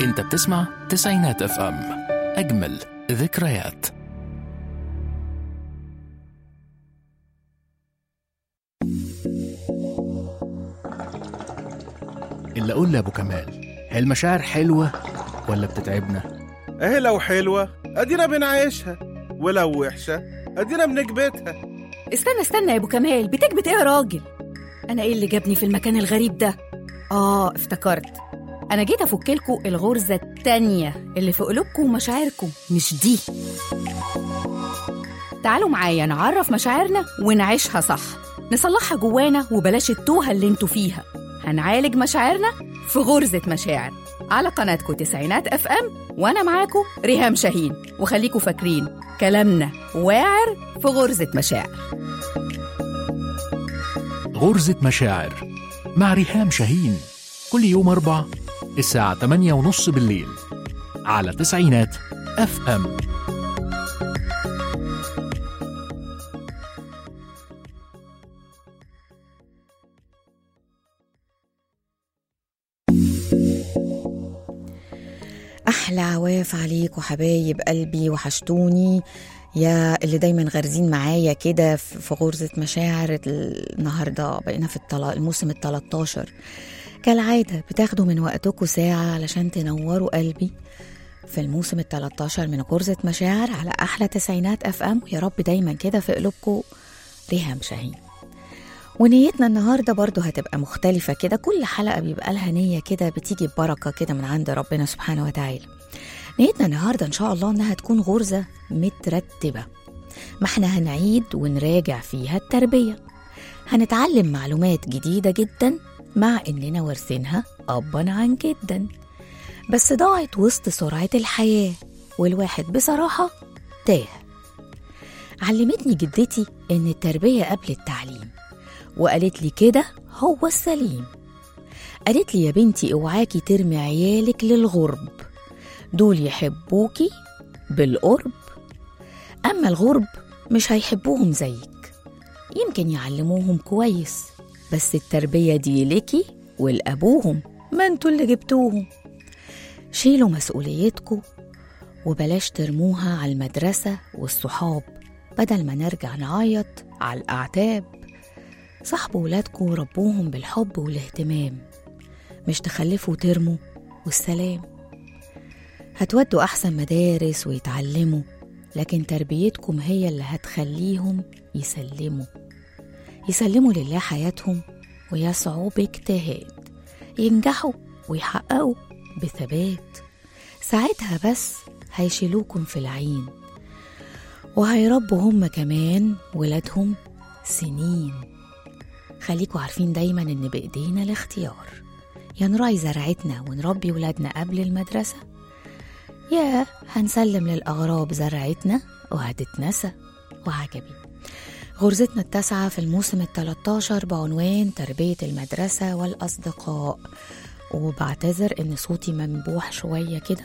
انت بتسمع تسعينات اف ام اجمل ذكريات اللي اقول لابو كمال هي المشاعر حلوه ولا بتتعبنا اهي لو حلوة ادينا بنعيشها ولو وحشة ادينا بنكبتها استنى استنى يا ابو كمال بتكبت ايه يا راجل انا ايه اللي جابني في المكان الغريب ده اه افتكرت انا جيت افك لكم الغرزه التانية اللي في قلوبكم ومشاعركم مش دي تعالوا معايا نعرف مشاعرنا ونعيشها صح نصلحها جوانا وبلاش التوهه اللي انتوا فيها هنعالج مشاعرنا في غرزه مشاعر على قناتكم تسعينات اف ام وانا معاكم ريهام شاهين وخليكم فاكرين كلامنا واعر في غرزه مشاعر غرزة مشاعر مع ريهام شاهين كل يوم أربع الساعة 8 ونص بالليل على تسعينات اف ام احلى عواف عليكم حبايب قلبي وحشتوني يا اللي دايما غارزين معايا كده في في غرزة مشاعر النهاردة بقينا في الطلا- الموسم ال 13 كالعادة بتاخدوا من وقتكم ساعة علشان تنوروا قلبي في الموسم ال 13 من غرزة مشاعر على أحلى تسعينات أف أم ويا رب دايما كده في قلوبكم ريهام شاهين ونيتنا النهاردة برضو هتبقى مختلفة كده كل حلقة بيبقى لها نية كده بتيجي ببركة كده من عند ربنا سبحانه وتعالى نيتنا النهاردة إن شاء الله إنها تكون غرزة مترتبة ما احنا هنعيد ونراجع فيها التربية هنتعلم معلومات جديدة جدا مع إننا وارثينها أبا عن جدا بس ضاعت وسط سرعة الحياة والواحد بصراحة تاه علمتني جدتي إن التربية قبل التعليم وقالت لي كده هو السليم قالت لي يا بنتي اوعاكي ترمي عيالك للغرب دول يحبوكي بالقرب أما الغرب مش هيحبوهم زيك يمكن يعلموهم كويس بس التربية دي ليكي ولأبوهم ما انتوا اللي جبتوهم شيلوا مسؤوليتكم وبلاش ترموها على المدرسة والصحاب بدل ما نرجع نعيط على الأعتاب صاحبوا ولادكم وربوهم بالحب والاهتمام مش تخلفوا وترموا والسلام هتودوا أحسن مدارس ويتعلموا لكن تربيتكم هي اللي هتخليهم يسلموا يسلموا لله حياتهم ويسعوا باجتهاد ينجحوا ويحققوا بثبات ساعتها بس هيشيلوكم في العين وهيربوا هم كمان ولادهم سنين خليكوا عارفين دايما ان بايدينا الاختيار يا نراعي زرعتنا ونربي ولادنا قبل المدرسة يا هنسلم للأغراب زرعتنا وهتتنسى وعجبي غرزتنا التاسعة في الموسم التلاتاشر بعنوان تربية المدرسة والأصدقاء وبعتذر إن صوتي منبوح شوية كده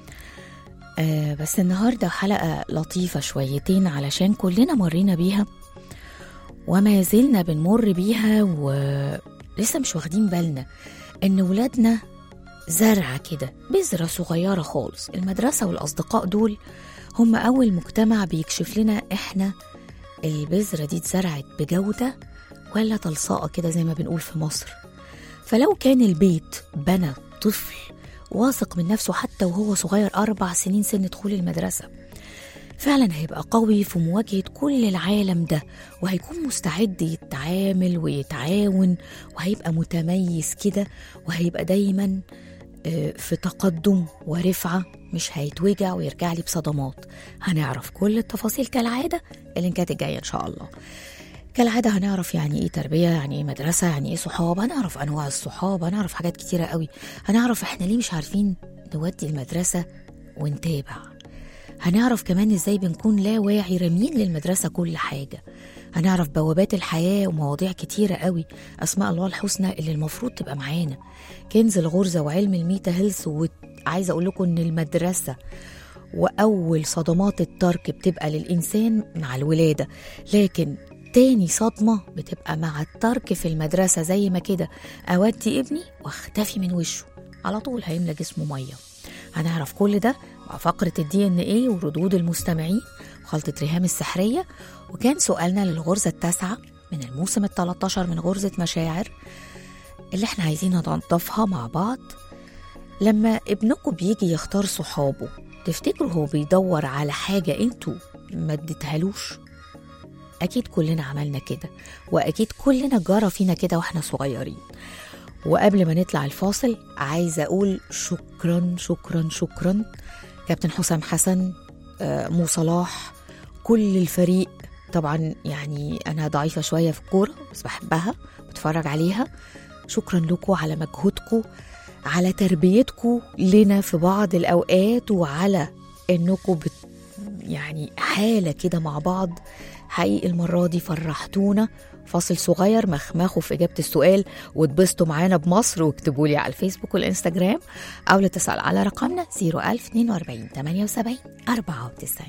آه بس النهاردة حلقة لطيفة شويتين علشان كلنا مرينا بيها وما زلنا بنمر بيها ولسه مش واخدين بالنا إن ولادنا زرعة كده بذرة صغيرة خالص المدرسة والأصدقاء دول هم أول مجتمع بيكشف لنا إحنا البذرة دي اتزرعت بجودة ولا تلصقة كده زي ما بنقول في مصر فلو كان البيت بنى طفل واثق من نفسه حتى وهو صغير أربع سنين سن دخول المدرسة فعلا هيبقى قوي في مواجهة كل العالم ده وهيكون مستعد يتعامل ويتعاون وهيبقى متميز كده وهيبقى دايما آه، في تقدم ورفعة مش هيتوجع ويرجع لي بصدمات هنعرف كل التفاصيل كالعادة اللينكات الجاية إن شاء الله كالعادة هنعرف يعني إيه تربية يعني إيه مدرسة يعني إيه صحاب هنعرف أنواع الصحاب هنعرف حاجات كتيرة قوي هنعرف إحنا ليه مش عارفين نودي المدرسة ونتابع هنعرف كمان ازاي بنكون لا واعي رامين للمدرسة كل حاجة هنعرف بوابات الحياة ومواضيع كتيرة قوي أسماء الله الحسنى اللي المفروض تبقى معانا كنز الغرزة وعلم الميتا هيلث وعايزة أقول لكم إن المدرسة وأول صدمات الترك بتبقى للإنسان مع الولادة لكن تاني صدمة بتبقى مع الترك في المدرسة زي ما كده أودي ابني واختفي من وشه على طول هيملى جسمه مية هنعرف كل ده مع فقرة الدي ان ايه وردود المستمعين وخلطة ريهام السحرية وكان سؤالنا للغرزة التاسعة من الموسم ال 13 من غرزة مشاعر اللي احنا عايزين ننضفها مع بعض لما ابنكم بيجي يختار صحابه تفتكروا هو بيدور على حاجة انتوا ما اديتهالوش أكيد كلنا عملنا كده وأكيد كلنا جرى فينا كده وإحنا صغيرين وقبل ما نطلع الفاصل عايزة أقول شكرا شكرا شكرا كابتن حسام حسن آه، مو صلاح كل الفريق طبعا يعني أنا ضعيفة شوية في الكورة بس بحبها بتفرج عليها شكرا لكم على مجهودكم على تربيتكم لنا في بعض الأوقات وعلى إنكم بت يعني حالة كده مع بعض حقيقي المرة دي فرحتونا فاصل صغير مخمخوا في إجابة السؤال واتبسطوا معانا بمصر واكتبوا لي على الفيسبوك والإنستجرام أو الاتصال على رقمنا 01042 78 94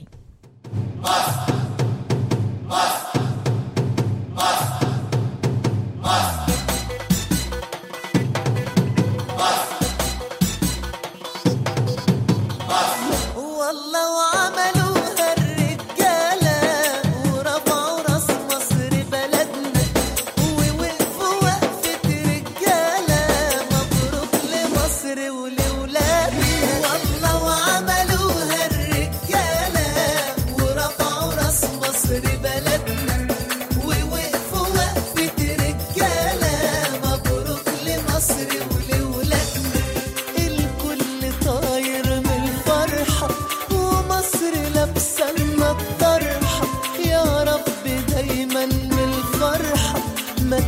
والله وعملوها الرجالة ورفعوا راس مصر بلدنا ووقفوا وقفة رجالة مبروك لمصر ولولادنا والله وعملوها الرجالة ورفعوا راس مصر بلدنا ووقفوا وقفة رجالة مبروك لمصر ولولادنا الكل طاير من الفرحة ومصر لابسة لنا الطرحة يا رب دايما من الفرحة ما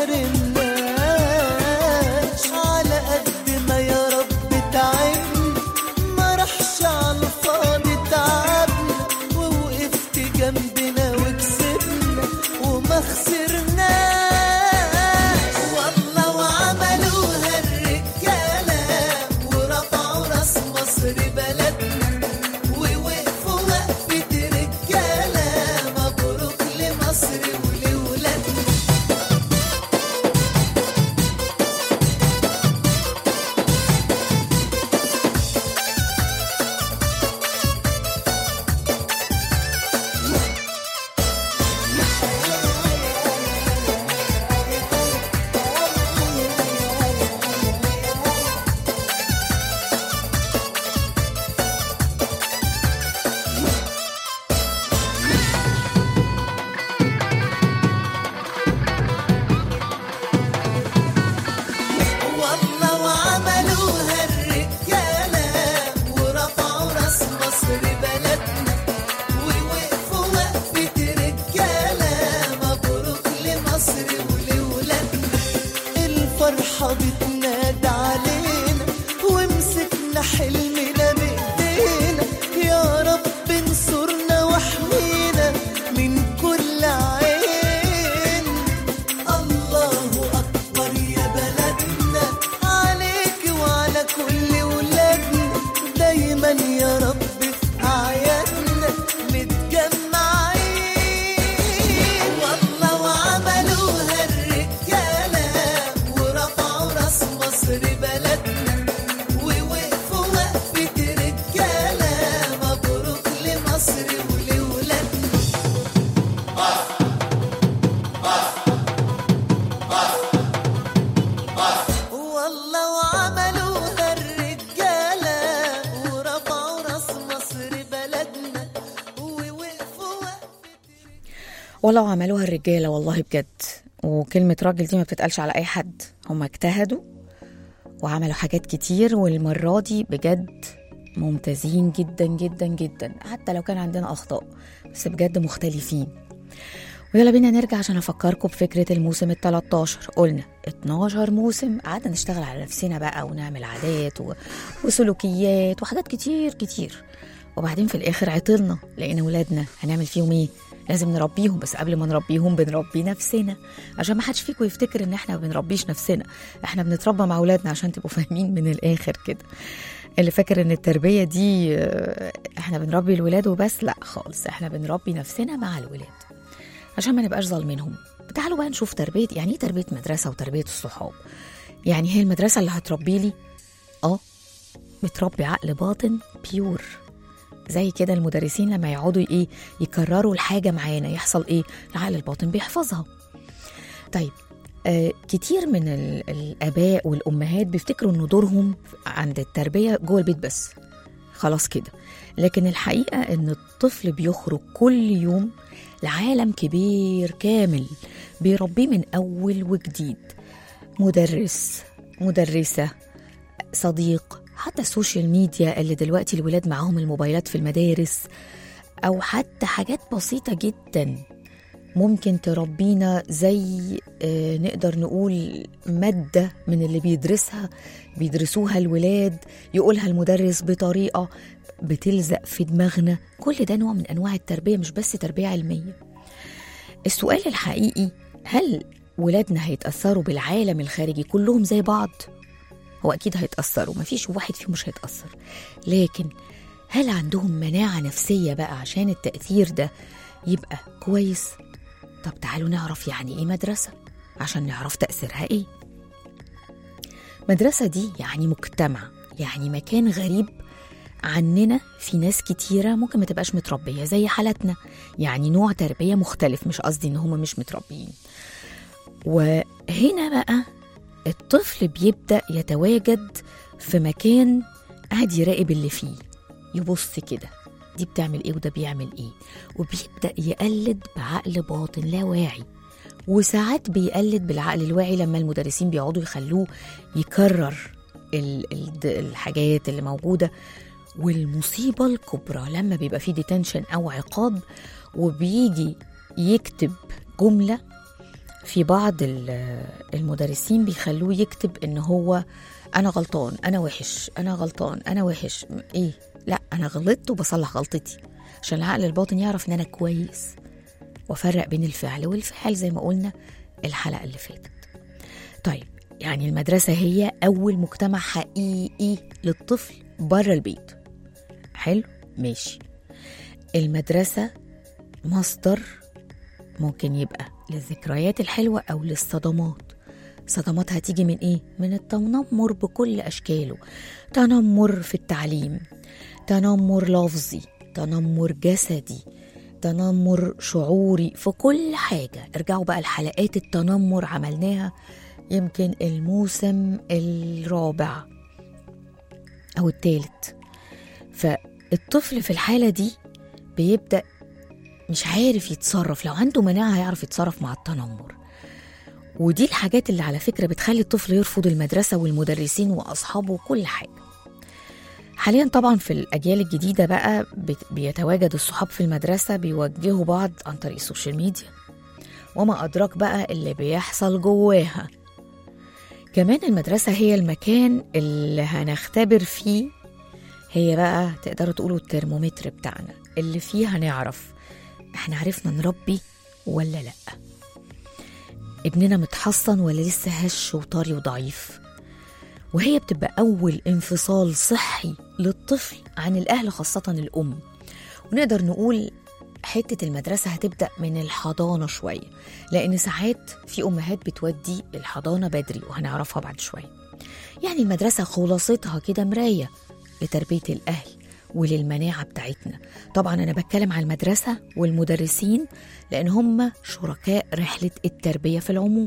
تحرمناش على قد ما يا رب تعبنا ما راحش على الفاضي تعبنا ووقفت جنبنا وكسبنا وما خسرناش والله وعملوها الرجالة ورفعوا راس مصر بلدنا ووقفوا وقفة رجالة مبروك لمصر ولولادنا والله وعملوها الرجالة ورفعوا راس مصر بلدنا ووقفوا وقفة رجالة مبروك لمصر ولولادنا الفرحة بتنادى علينا ومسكنا حلمنا بإيدينا يا رب انصرنا واحمينا من كل عين الله أكبر يا بلدنا عليك وعلى كل ولادنا دايما يا رب في أعيادنا متجمعين والله وعملوها الرجالة ورفعوا راس مصر بلدنا ووقفوا وقفة رجالة مبروك لمصر ولولادنا والله وعملوها الرجالة ورفعوا راس مصر بلدنا ووقفوا وقفة ولو عملوها الرجالة والله بجد وكلمة راجل دي ما بتتقالش على أي حد هم اجتهدوا وعملوا حاجات كتير والمرة دي بجد ممتازين جدا جدا جدا حتى لو كان عندنا أخطاء بس بجد مختلفين ويلا بينا نرجع عشان أفكركم بفكرة الموسم ال 13 قلنا 12 موسم قعدنا نشتغل على نفسنا بقى ونعمل عادات و... وسلوكيات وحاجات كتير كتير وبعدين في الآخر عطلنا لقينا ولادنا هنعمل فيهم إيه؟ لازم نربيهم بس قبل ما نربيهم بنربي نفسنا عشان ما حدش فيكم يفتكر ان احنا ما بنربيش نفسنا احنا بنتربى مع اولادنا عشان تبقوا فاهمين من الاخر كده اللي فاكر ان التربيه دي آه، احنا بنربي الولاد وبس لا خالص احنا بنربي نفسنا مع الولاد عشان ما نبقاش ظالمينهم تعالوا بقى نشوف تربيه يعني ايه تربيه مدرسه وتربيه الصحاب يعني هي المدرسه اللي هتربي لي اه متربي عقل باطن بيور زي كده المدرسين لما يقعدوا ايه يكرروا الحاجه معانا يحصل ايه العقل الباطن بيحفظها طيب آه كتير من ال- الاباء والامهات بيفتكروا ان دورهم عند التربيه جوه البيت بس خلاص كده لكن الحقيقه ان الطفل بيخرج كل يوم لعالم كبير كامل بيربيه من اول وجديد مدرس مدرسه صديق حتى السوشيال ميديا اللي دلوقتي الولاد معاهم الموبايلات في المدارس او حتى حاجات بسيطه جدا ممكن تربينا زي آه، نقدر نقول مادة من اللي بيدرسها بيدرسوها الولاد يقولها المدرس بطريقة بتلزق في دماغنا كل ده نوع من أنواع التربية مش بس تربية علمية السؤال الحقيقي هل ولادنا هيتأثروا بالعالم الخارجي كلهم زي بعض؟ هو أكيد هيتأثروا مفيش واحد فيهم مش هيتأثر لكن هل عندهم مناعة نفسية بقى عشان التأثير ده يبقى كويس؟ طب تعالوا نعرف يعني ايه مدرسة عشان نعرف تأثيرها ايه مدرسة دي يعني مجتمع يعني مكان غريب عننا في ناس كتيرة ممكن ما تبقاش متربية زي حالتنا يعني نوع تربية مختلف مش قصدي ان هم مش متربيين وهنا بقى الطفل بيبدأ يتواجد في مكان قاعد يراقب اللي فيه يبص كده دي بتعمل ايه وده بيعمل ايه وبيبدأ يقلد بعقل باطن لا واعي وساعات بيقلد بالعقل الواعي لما المدرسين بيقعدوا يخلوه يكرر ال- ال- الحاجات اللي موجودة والمصيبة الكبرى لما بيبقى فيه ديتنشن أو عقاب وبيجي يكتب جملة في بعض ال- المدرسين بيخلوه يكتب ان هو انا غلطان انا وحش انا غلطان انا وحش م- ايه لا انا غلطت وبصلح غلطتي عشان العقل الباطن يعرف ان انا كويس وافرق بين الفعل والفعل زي ما قلنا الحلقه اللي فاتت طيب يعني المدرسه هي اول مجتمع حقيقي للطفل بره البيت حلو ماشي المدرسه مصدر ممكن يبقى للذكريات الحلوة أو للصدمات صدمات هتيجي من إيه؟ من التنمر بكل أشكاله تنمر في التعليم تنمر لفظي تنمر جسدي تنمر شعوري في كل حاجة ارجعوا بقى لحلقات التنمر عملناها يمكن الموسم الرابع أو الثالث فالطفل في الحالة دي بيبدأ مش عارف يتصرف لو عنده مناعة هيعرف يتصرف مع التنمر ودي الحاجات اللي على فكرة بتخلي الطفل يرفض المدرسة والمدرسين وأصحابه وكل حاجة حاليا طبعا في الأجيال الجديدة بقى بت- بيتواجد الصحاب في المدرسة بيوجهوا بعض عن طريق السوشيال ميديا وما أدراك بقى اللي بيحصل جواها كمان المدرسة هي المكان اللي هنختبر فيه هي بقى تقدروا تقولوا الترمومتر بتاعنا اللي فيه هنعرف احنا عرفنا نربي ولا لا ابننا متحصن ولا لسه هش وطري وضعيف وهي بتبقى أول انفصال صحي للطفل عن الأهل خاصة الأم ونقدر نقول حتة المدرسة هتبدأ من الحضانة شوية لأن ساعات في أمهات بتودي الحضانة بدري وهنعرفها بعد شوية يعني المدرسة خلاصتها كده مراية لتربية الأهل وللمناعة بتاعتنا طبعا أنا بتكلم على المدرسة والمدرسين لأن هم شركاء رحلة التربية في العموم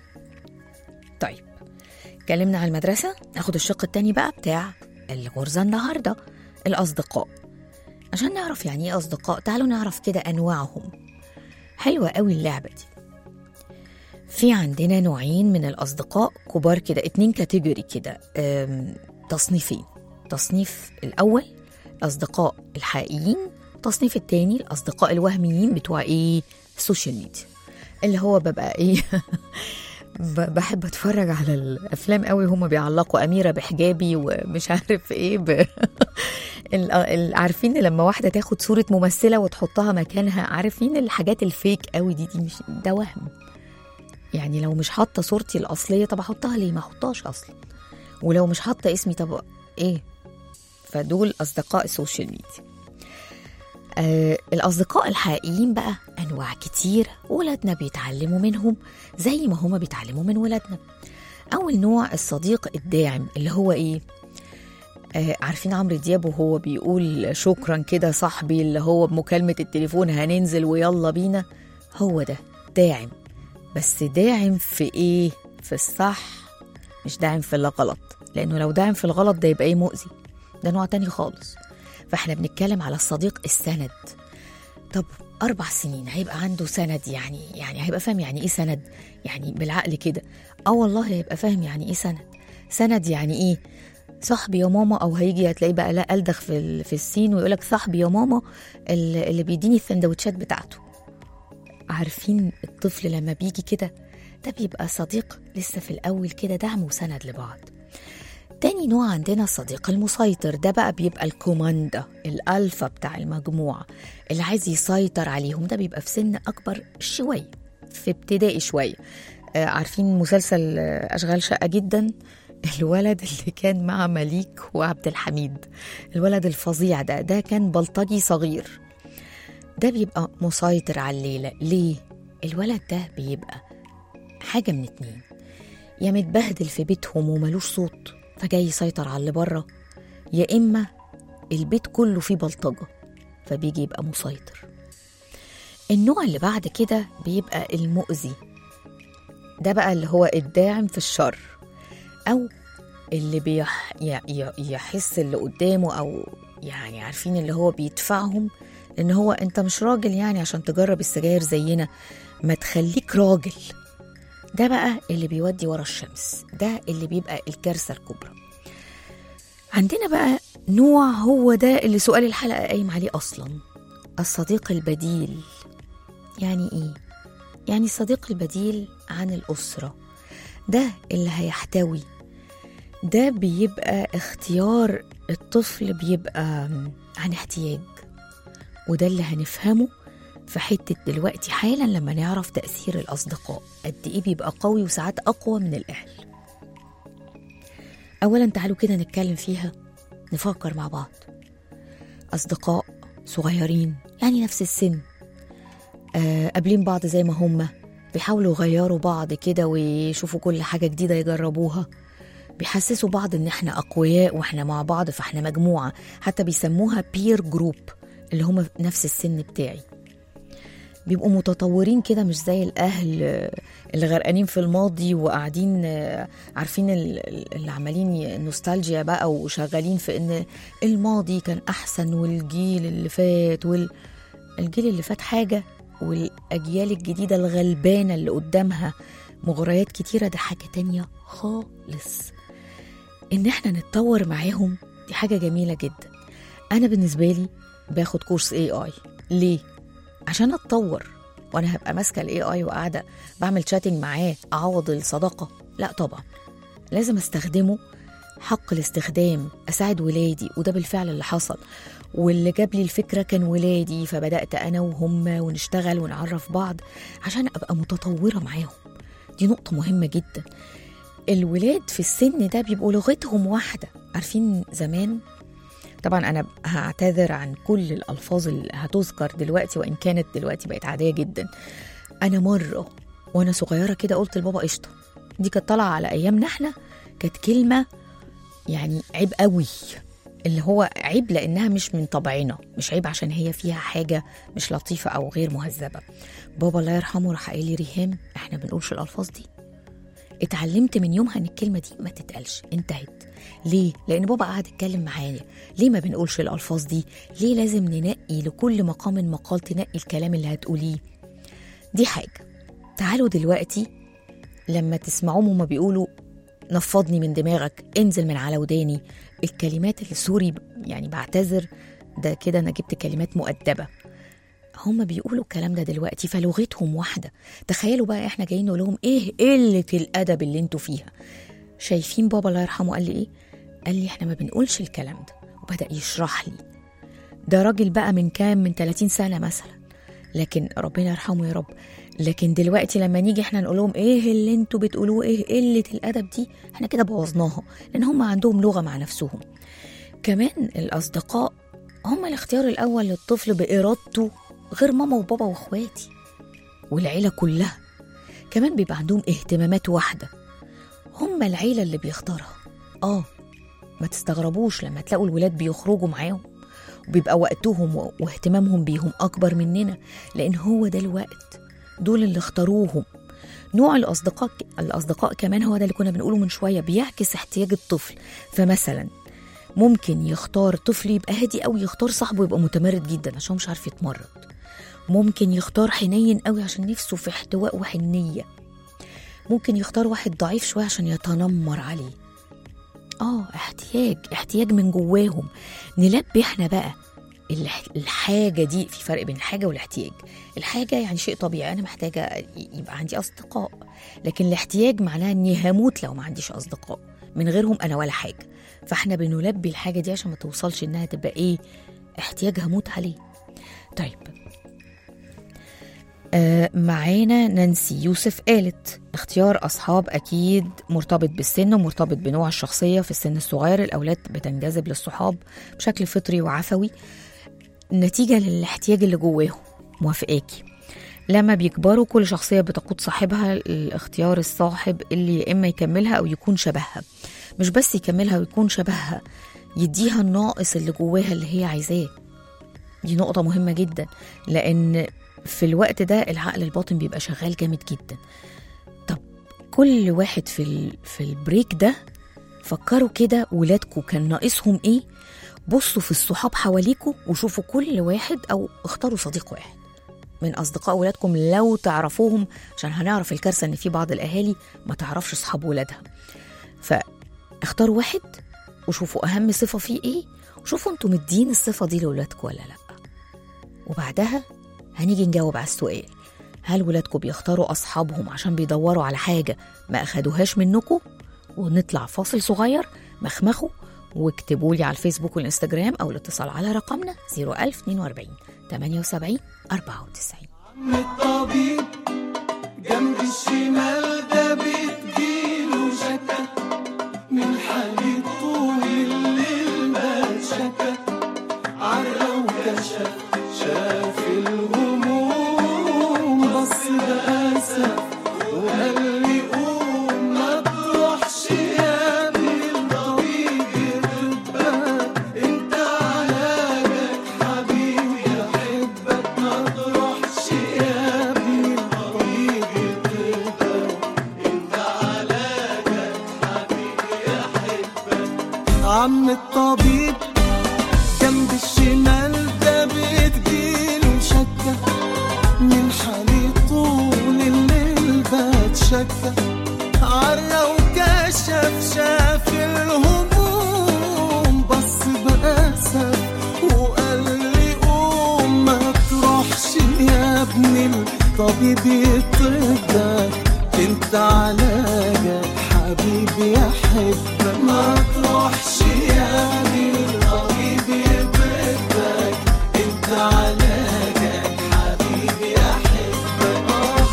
طيب اتكلمنا على المدرسة ناخد الشق التاني بقى بتاع الغرزة النهاردة الأصدقاء عشان نعرف يعني ايه أصدقاء تعالوا نعرف كده أنواعهم حلوة قوي اللعبة دي في عندنا نوعين من الأصدقاء كبار كده اتنين كاتيجوري كده أم، تصنيفين تصنيف الأول الأصدقاء الحقيقيين التصنيف التاني الأصدقاء الوهميين بتوع إيه السوشيال ميديا اللي هو ببقى إيه ب- بحب اتفرج على الافلام قوي هما بيعلقوا اميره بحجابي ومش عارف ايه ب... ال- ال- عارفين لما واحده تاخد صوره ممثله وتحطها مكانها عارفين الحاجات الفيك قوي دي دي مش ده وهم يعني لو مش حاطه صورتي الاصليه طب احطها ليه ما احطهاش اصلا ولو مش حاطه اسمي طب ايه فدول اصدقاء السوشيال ميديا آه الأصدقاء الحقيقيين بقى أنواع كتير ولادنا بيتعلموا منهم زي ما هما بيتعلموا من ولادنا أول نوع الصديق الداعم اللي هو إيه آه عارفين عمرو دياب وهو بيقول شكرا كده صاحبي اللي هو بمكالمة التليفون هننزل ويلا بينا هو ده داعم بس داعم في ايه في الصح مش داعم في الغلط لانه لو داعم في الغلط ده يبقى ايه مؤذي ده نوع تاني خالص فاحنا بنتكلم على الصديق السند طب أربع سنين هيبقى عنده سند يعني يعني هيبقى فاهم يعني إيه سند يعني بالعقل كده أه والله هيبقى فاهم يعني إيه سند سند يعني إيه صاحبي يا ماما أو هيجي هتلاقيه بقى لا ألدغ في ال- في السين ويقول لك صاحبي يا ماما اللي اللي بيديني السندوتشات بتاعته عارفين الطفل لما بيجي كده ده بيبقى صديق لسه في الأول كده دعم وسند لبعض تاني نوع عندنا الصديق المسيطر ده بقى بيبقى الكوماندا الألفا بتاع المجموعة اللي عايز يسيطر عليهم ده بيبقى في سن أكبر شوية في ابتدائي شوية آه عارفين مسلسل آه، أشغال شقة جدا الولد اللي كان مع مليك وعبد الحميد الولد الفظيع ده ده كان بلطجي صغير ده بيبقى مسيطر على الليلة ليه؟ الولد ده بيبقى حاجة من اتنين يا متبهدل في بيتهم وملوش صوت فجاي يسيطر على اللي بره يا إما البيت كله فيه بلطجة فبيجي يبقى مسيطر النوع اللي بعد كده بيبقى المؤذي ده بقى اللي هو الداعم في الشر أو اللي بيح ي- ي- يحس اللي قدامه أو يعني عارفين اللي هو بيدفعهم إن هو أنت مش راجل يعني عشان تجرب السجاير زينا ما تخليك راجل ده بقى اللي بيودي ورا الشمس ده اللي بيبقى الكارثة الكبرى عندنا بقى نوع هو ده اللي سؤال الحلقة قايم عليه أصلا الصديق البديل يعني إيه؟ يعني الصديق البديل عن الأسرة ده اللي هيحتوي ده بيبقى اختيار الطفل بيبقى عن احتياج وده اللي هنفهمه في حتة دلوقتي حالا لما نعرف تأثير الأصدقاء قد إيه بيبقى قوي وساعات أقوى من الأهل أولا تعالوا كده نتكلم فيها نفكر مع بعض أصدقاء صغيرين يعني نفس السن آه قابلين بعض زي ما هما بيحاولوا يغيروا بعض كده ويشوفوا كل حاجة جديدة يجربوها بيحسسوا بعض ان احنا اقوياء واحنا مع بعض فاحنا مجموعة حتى بيسموها بير جروب اللي هم نفس السن بتاعي بيبقوا متطورين كده مش زي الاهل آه، اللي غرقانين في الماضي وقاعدين آه، عارفين ال- ال- اللي عمالين ي- نوستالجيا بقى وشغالين في ان الماضي كان احسن والجيل اللي فات والجيل اللي فات حاجه والاجيال الجديده الغلبانه اللي قدامها مغريات كتيره ده حاجه تانية خالص ان احنا نتطور معاهم دي حاجه جميله جدا انا بالنسبه لي باخد كورس اي اي ليه عشان اتطور وانا هبقى ماسكه الاي اي وقاعده بعمل شاتنج معاه اعوض الصداقه لا طبعا لازم استخدمه حق الاستخدام اساعد ولادي وده بالفعل اللي حصل واللي جاب لي الفكره كان ولادي فبدات انا وهم ونشتغل ونعرف بعض عشان ابقى متطوره معاهم دي نقطه مهمه جدا الولاد في السن ده بيبقوا لغتهم واحده عارفين زمان طبعا انا هعتذر عن كل الالفاظ اللي هتذكر دلوقتي وان كانت دلوقتي بقت عاديه جدا انا مره وانا صغيره كده قلت لبابا قشطه دي كانت طالعه على ايامنا احنا كانت كلمه يعني عيب قوي اللي هو عيب لانها مش من طبعنا مش عيب عشان هي فيها حاجه مش لطيفه او غير مهذبه بابا الله يرحمه راح قايل لي ريهام احنا ما بنقولش الالفاظ دي اتعلمت من يومها ان الكلمه دي ما تتقالش انتهت ليه لان بابا قعد يتكلم معايا ليه ما بنقولش الالفاظ دي ليه لازم ننقي لكل مقام مقال تنقي الكلام اللي هتقوليه دي حاجه تعالوا دلوقتي لما تسمعوهم هما بيقولوا نفضني من دماغك انزل من على وداني الكلمات اللي سوري يعني بعتذر ده كده انا جبت كلمات مؤدبه هما بيقولوا الكلام ده دلوقتي فلغتهم واحده تخيلوا بقى احنا جايين نقول لهم ايه قله الادب اللي انتوا فيها شايفين بابا الله يرحمه قال لي ايه قال لي احنا ما بنقولش الكلام ده وبدا يشرح لي ده راجل بقى من كام من 30 سنه مثلا لكن ربنا يرحمه يا رب لكن دلوقتي لما نيجي احنا نقول لهم ايه اللي انتوا بتقولوه ايه قله الادب دي احنا كده بوظناها لان هم عندهم لغه مع نفسهم كمان الاصدقاء هم الاختيار الاول للطفل بارادته غير ماما وبابا واخواتي والعيله كلها كمان بيبقى عندهم اهتمامات واحده هم العيله اللي بيختارها اه ما تستغربوش لما تلاقوا الولاد بيخرجوا معاهم وبيبقى وقتهم و- واهتمامهم بيهم أكبر مننا لأن هو ده الوقت دول اللي اختاروهم نوع الأصدقاء الأصدقاء كمان هو ده اللي كنا بنقوله من شوية بيعكس احتياج الطفل فمثلا ممكن يختار طفل يبقى هادي قوي يختار صاحبه يبقى متمرد جدا عشان مش عارف يتمرد ممكن يختار حنين قوي عشان نفسه في احتواء وحنية ممكن يختار واحد ضعيف شوية عشان يتنمر عليه اه احتياج احتياج من جواهم نلبي احنا بقى الح- الحاجة دي في فرق بين الحاجة والاحتياج الحاجة يعني شيء طبيعي أنا محتاجة ي- يبقى عندي أصدقاء لكن الاحتياج معناها إني هموت لو ما عنديش أصدقاء من غيرهم أنا ولا حاجة فاحنا بنلبي الحاجة دي عشان ما توصلش إنها تبقى إيه احتياج هموت عليه طيب آه معانا نانسي يوسف قالت اختيار أصحاب أكيد مرتبط بالسن ومرتبط بنوع الشخصية في السن الصغير الأولاد بتنجذب للصحاب بشكل فطري وعفوي نتيجة للاحتياج اللي جواهم موافقاكي لما بيكبروا كل شخصية بتقود صاحبها لاختيار الصاحب اللي يا إما يكملها أو يكون شبهها مش بس يكملها ويكون شبهها يديها الناقص اللي جواها اللي هي عايزاه دي نقطة مهمة جدا لأن في الوقت ده العقل الباطن بيبقى شغال جامد جدا طب كل واحد في ال... في البريك ده فكروا كده ولادكم كان ناقصهم ايه بصوا في الصحاب حواليكوا وشوفوا كل واحد او اختاروا صديق واحد من اصدقاء ولادكم لو تعرفوهم عشان هنعرف الكارثه ان في بعض الاهالي ما تعرفش اصحاب ولادها فاختاروا واحد وشوفوا اهم صفه فيه ايه وشوفوا انتوا مدين الصفه دي لاولادكم ولا لا وبعدها هنيجي نجاوب على السؤال هل ولادكم بيختاروا اصحابهم عشان بيدوروا على حاجه ما اخدوهاش منكم ونطلع فاصل صغير مخمخوا واكتبوا لي على الفيسبوك والانستجرام او الاتصال على رقمنا 01042 78 94 الطبيب جنب الشمال ده بتجيله شكا من حالي طول الليل ما شكا عرق وكشف شاف الهموم بص بأسف وقال لي قوم ما تروحش يا ابني الطبيب يطبك انت علاجك حبيبي يحبك ما تروحش يا ابني الطبيب يطبك انت علاجك حبيبي يحبك عم الطبيب جنب الشمال ده بتجيله شكة من حالي طول الليل بتشكى عرى وكشف شاف الهموم بص بأسف وقال لي قوم ما تروحش يا ابني الطبيب يطبك انت علاجك حبيبي يحبك ما تروحش يا ابني الطبيب يطبك انت علاجك حبيبي يحبك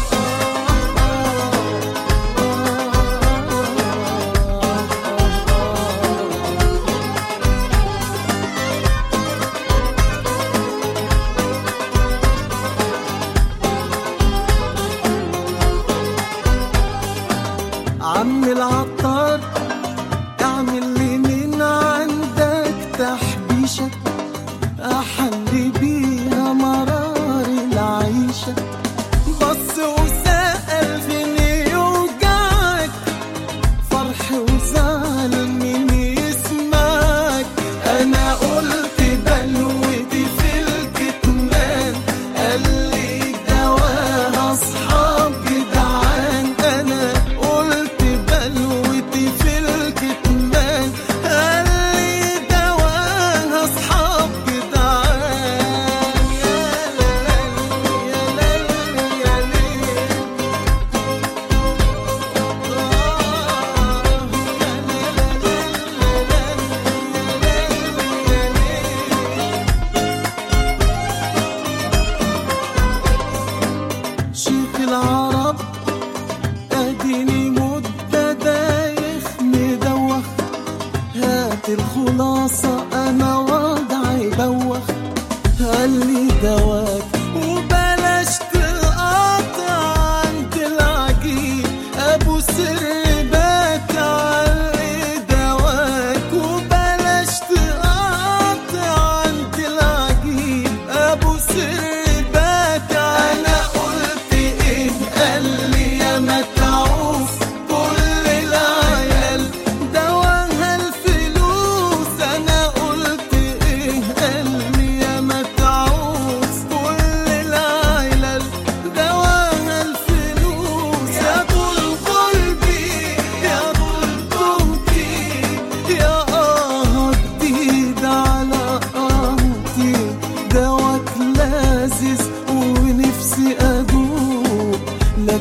عم العطار اعمل لي من عندك تحبيشة احل بيها مرار العيشة بص وسأل فين يوجعك فرح وزعل مين يسمعك انا قلت بلوتي في الكتمان قال لي دواها اصحاب جدعان انا قلت بلوتي في الكتمان قال لي دواها اصحاب جدعان يا ليل يا ليل يا ليل شيخ العرب اديني مدة دايخ مدوخ هات الخلاصة انا وضعي بوخ قال لي دواك وبلاش تقاطع عند العجيب ابو سر بات علي دواك وبلاش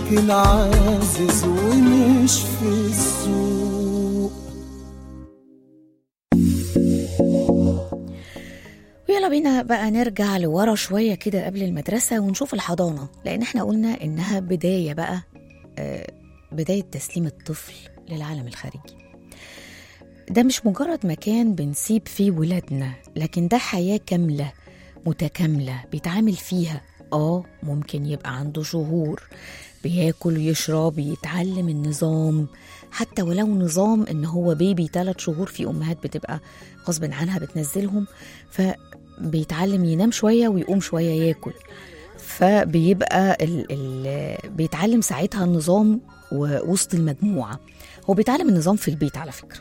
لكن عازز ومش في السوق ويلا بينا بقى نرجع لورا شوية كده قبل المدرسة ونشوف الحضانة لأن احنا قلنا إنها بداية بقى آه، بداية تسليم الطفل للعالم الخارجي ده مش مجرد مكان بنسيب فيه ولادنا لكن ده حياة كاملة متكاملة بيتعامل فيها اه ممكن يبقى عنده شهور بياكل ويشرب يتعلم النظام حتى ولو نظام ان هو بيبي ثلاث شهور في امهات بتبقى غصب عنها بتنزلهم فبيتعلم ينام شويه ويقوم شويه ياكل فبيبقى ال ال بيتعلم ساعتها النظام و- وسط المجموعه هو بيتعلم النظام في البيت على فكره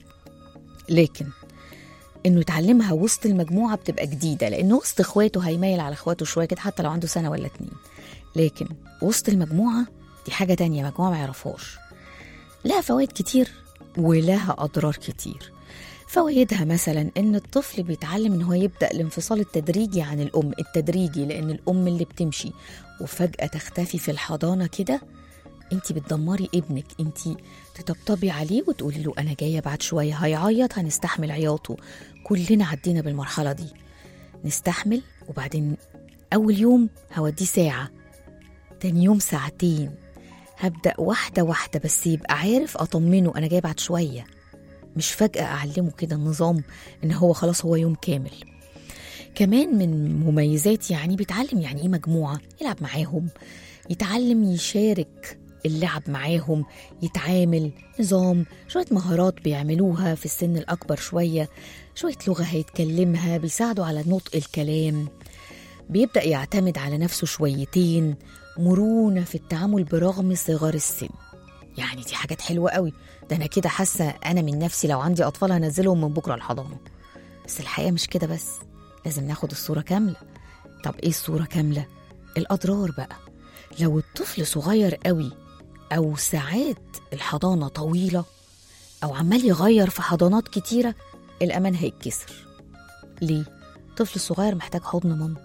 لكن انه يتعلمها وسط المجموعه بتبقى جديده لانه وسط اخواته هيميل على اخواته شويه كده حتى لو عنده سنه ولا اتنين لكن وسط المجموعه دي حاجه تانية مجموعه ما يعرفهاش لها فوائد كتير ولها اضرار كتير فوائدها مثلا ان الطفل بيتعلم ان هو يبدا الانفصال التدريجي عن الام التدريجي لان الام اللي بتمشي وفجاه تختفي في الحضانه كده انت بتدمري ابنك انت تطبطبي عليه وتقولي له انا جايه بعد شويه هيعيط هنستحمل عياطه كلنا عدينا بالمرحله دي نستحمل وبعدين اول يوم هوديه ساعه تاني يوم ساعتين هبدا واحده واحده بس يبقى عارف اطمنه انا جايه بعد شويه مش فجاه اعلمه كده النظام ان هو خلاص هو يوم كامل كمان من مميزات يعني بيتعلم يعني ايه مجموعه يلعب معاهم يتعلم يشارك اللعب معاهم يتعامل نظام شوية مهارات بيعملوها في السن الأكبر شوية شوية لغة هيتكلمها بيساعدوا على نطق الكلام بيبدأ يعتمد على نفسه شويتين مرونة في التعامل برغم صغر السن يعني دي حاجات حلوة قوي ده أنا كده حاسة أنا من نفسي لو عندي أطفال هنزلهم من بكرة الحضانة بس الحقيقة مش كده بس لازم ناخد الصورة كاملة طب إيه الصورة كاملة؟ الأضرار بقى لو الطفل صغير قوي أو ساعات الحضانة طويلة أو عمال يغير في حضانات كتيرة الأمان هيتكسر ليه؟ الطفل الصغير محتاج حضن مامته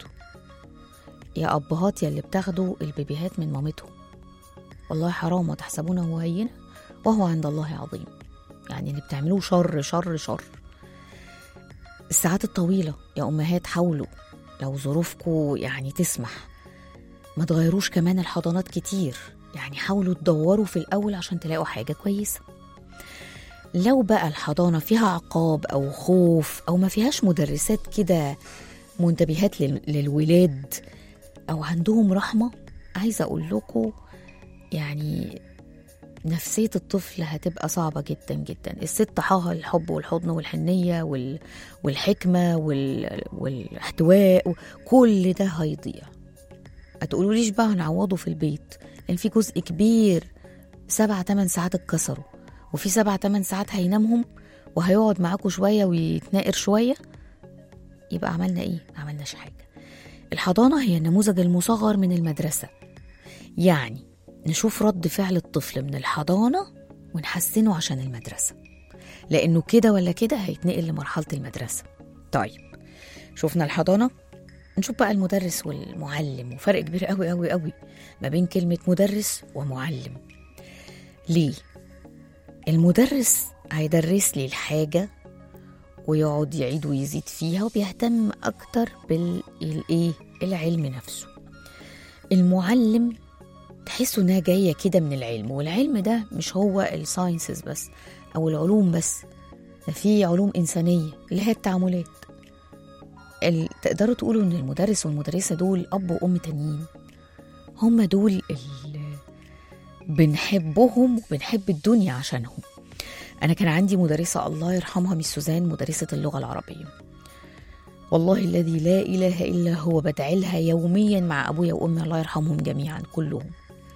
يا أبهات يا اللي بتاخدوا البيبيهات من مامتهم والله حرام وتحسبونه هينة وهو عند الله عظيم يعني اللي بتعملوه شر شر شر الساعات الطويلة يا أمهات حاولوا لو ظروفكم يعني تسمح ما تغيروش كمان الحضانات كتير يعني حاولوا تدوروا في الأول عشان تلاقوا حاجة كويسة لو بقى الحضانة فيها عقاب أو خوف أو ما فيهاش مدرسات كده منتبهات لل- للولاد أو عندهم رحمة عايزة أقول لكم يعني نفسية الطفل هتبقى صعبة جدا جدا الست حاها الحب والحضن والحنية وال... والحكمة وال... والاحتواء كل ده هيضيع هتقولوا ليش بقى هنعوضه في البيت لان في جزء كبير سبع تمن ساعات اتكسروا وفي سبع تمن ساعات هينامهم وهيقعد معاكم شويه ويتناقر شويه يبقى عملنا ايه ما عملناش حاجه الحضانه هي النموذج المصغر من المدرسه يعني نشوف رد فعل الطفل من الحضانه ونحسنه عشان المدرسه لانه كده ولا كده هيتنقل لمرحله المدرسه طيب شفنا الحضانه نشوف بقى المدرس والمعلم وفرق كبير قوي قوي قوي ما بين كلمة مدرس ومعلم ليه؟ المدرس هيدرس لي الحاجة ويقعد يعيد ويزيد فيها وبيهتم أكتر بالإيه؟ العلم نفسه المعلم تحسوا انها جايه كده من العلم والعلم ده مش هو الساينسز بس او العلوم بس ده في علوم انسانيه اللي هي التعاملات ال- تقدروا تقولوا ان المدرس والمدرسه دول اب وام تانيين هم دول اللي بنحبهم وبنحب الدنيا عشانهم انا كان عندي مدرسه الله يرحمها مس سوزان مدرسه اللغه العربيه والله الذي لا اله الا هو بدعي لها يوميا مع ابويا وامي الله يرحمهم جميعا كلهم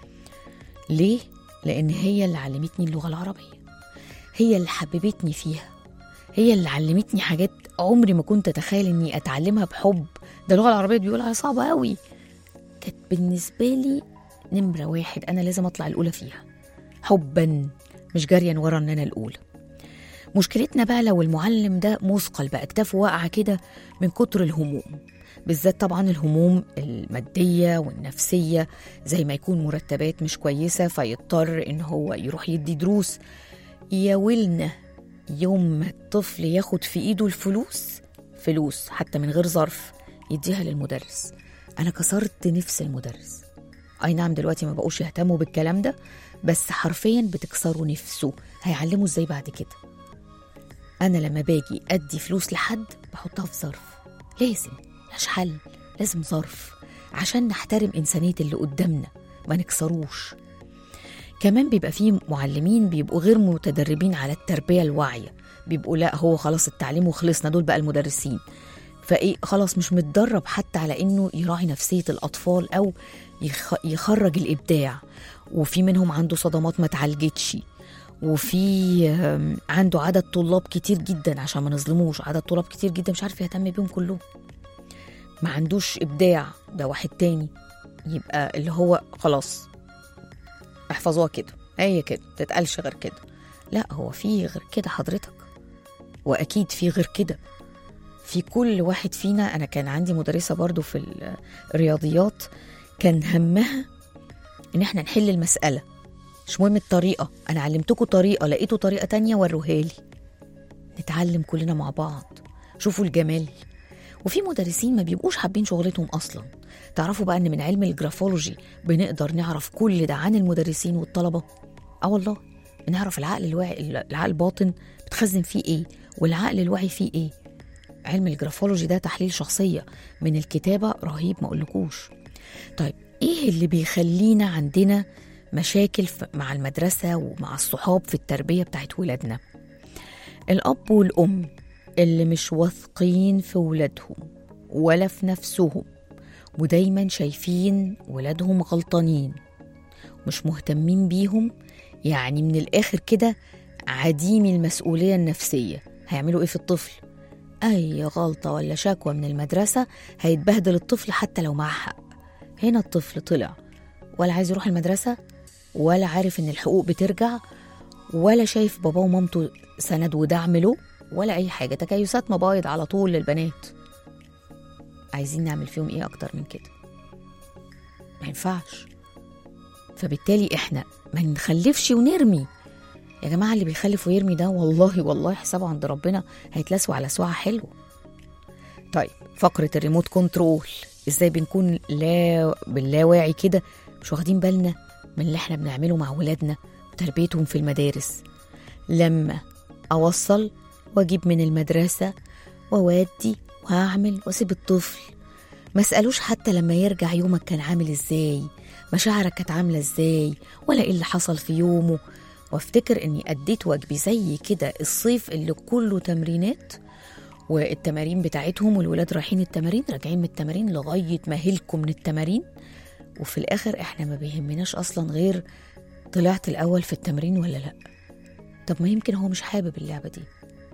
ليه لان هي اللي علمتني اللغه العربيه هي اللي حببتني فيها هي اللي علمتني حاجات عمري ما كنت اتخيل اني اتعلمها بحب ده اللغه العربيه بيقولها صعبه قوي كانت بالنسبه لي نمره واحد انا لازم اطلع الاولى فيها حبا مش جريا ورا ان انا الاولى مشكلتنا بقى لو المعلم ده مثقل بقى اكتافه واقعة كده من كتر الهموم بالذات طبعا الهموم المادية والنفسية زي ما يكون مرتبات مش كويسة فيضطر إن هو يروح يدي دروس يا ويلنا يوم ما الطفل ياخد في إيده الفلوس فلوس حتى من غير ظرف يديها للمدرس أنا كسرت نفس المدرس أي نعم دلوقتي ما بقوش يهتموا بالكلام ده بس حرفيا بتكسروا نفسه هيعلموا ازاي بعد كده انا لما باجي ادي فلوس لحد بحطها في ظرف لازم ملهاش حل لازم ظرف عشان نحترم انسانيه اللي قدامنا ما نكسروش كمان بيبقى فيه معلمين بيبقوا غير متدربين على التربيه الواعيه بيبقوا لا هو خلاص التعليم وخلصنا دول بقى المدرسين فايه خلاص مش متدرب حتى على انه يراعي نفسيه الاطفال او يخ يخرج الابداع وفي منهم عنده صدمات ما اتعالجتش وفي آم، عنده عدد طلاب كتير جدا عشان ما نظلموش عدد طلاب كتير جدا مش عارف يهتم بيهم كلهم ما عندوش ابداع ده واحد تاني يبقى اللي هو خلاص احفظوها كده هي كده تتقالش غير كده لا هو في غير كده حضرتك واكيد في غير كده في كل واحد فينا انا كان عندي مدرسه برضو في الرياضيات كان همها ان احنا نحل المساله مش مهم الطريقه انا علمتكم طريقه لقيتوا طريقه تانية وروها لي نتعلم كلنا مع بعض شوفوا الجمال وفي مدرسين ما بيبقوش حابين شغلتهم اصلا تعرفوا بقى ان من علم الجرافولوجي بنقدر نعرف كل ده عن المدرسين والطلبه اه والله بنعرف العقل الواعي العقل الباطن بتخزن فيه ايه والعقل الواعي فيه ايه علم الجرافولوجي ده تحليل شخصيه من الكتابه رهيب ما اقولكوش طيب ايه اللي بيخلينا عندنا مشاكل ف- مع المدرسه ومع الصحاب في التربيه بتاعت ولادنا الاب والام اللي مش واثقين في ولادهم ولا في نفسهم ودايما شايفين ولادهم غلطانين مش مهتمين بيهم يعني من الآخر كده عديمي المسؤولية النفسية هيعملوا إيه في الطفل؟ أي غلطة ولا شكوى من المدرسة هيتبهدل الطفل حتى لو معاه حق هنا الطفل طلع ولا عايز يروح المدرسة ولا عارف إن الحقوق بترجع ولا شايف باباه ومامته سند ودعم له ولا أي حاجة تكيسات مبايض على طول للبنات عايزين نعمل فيهم إيه أكتر من كده ما ينفعش فبالتالي إحنا ما نخلفش ونرمي يا جماعة اللي بيخلف ويرمي ده والله والله حسابه عند ربنا هيتلسوا على سواعة حلوة طيب فقرة الريموت كنترول ازاي بنكون لا باللاواعي كده مش واخدين بالنا من اللي احنا بنعمله مع ولادنا وتربيتهم في المدارس لما اوصل واجيب من المدرسة وأودي وهعمل واسيب الطفل ما اسألوش حتى لما يرجع يومك كان عامل ازاي مشاعرك كانت عاملة ازاي ولا ايه اللي حصل في يومه وافتكر اني اديت واجبي زي كده الصيف اللي كله تمرينات والتمارين بتاعتهم والولاد رايحين التمارين راجعين من التمارين لغاية ما هلكوا من التمارين وفي الآخر احنا ما بيهمناش أصلا غير طلعت الأول في التمرين ولا لأ طب ما يمكن هو مش حابب اللعبة دي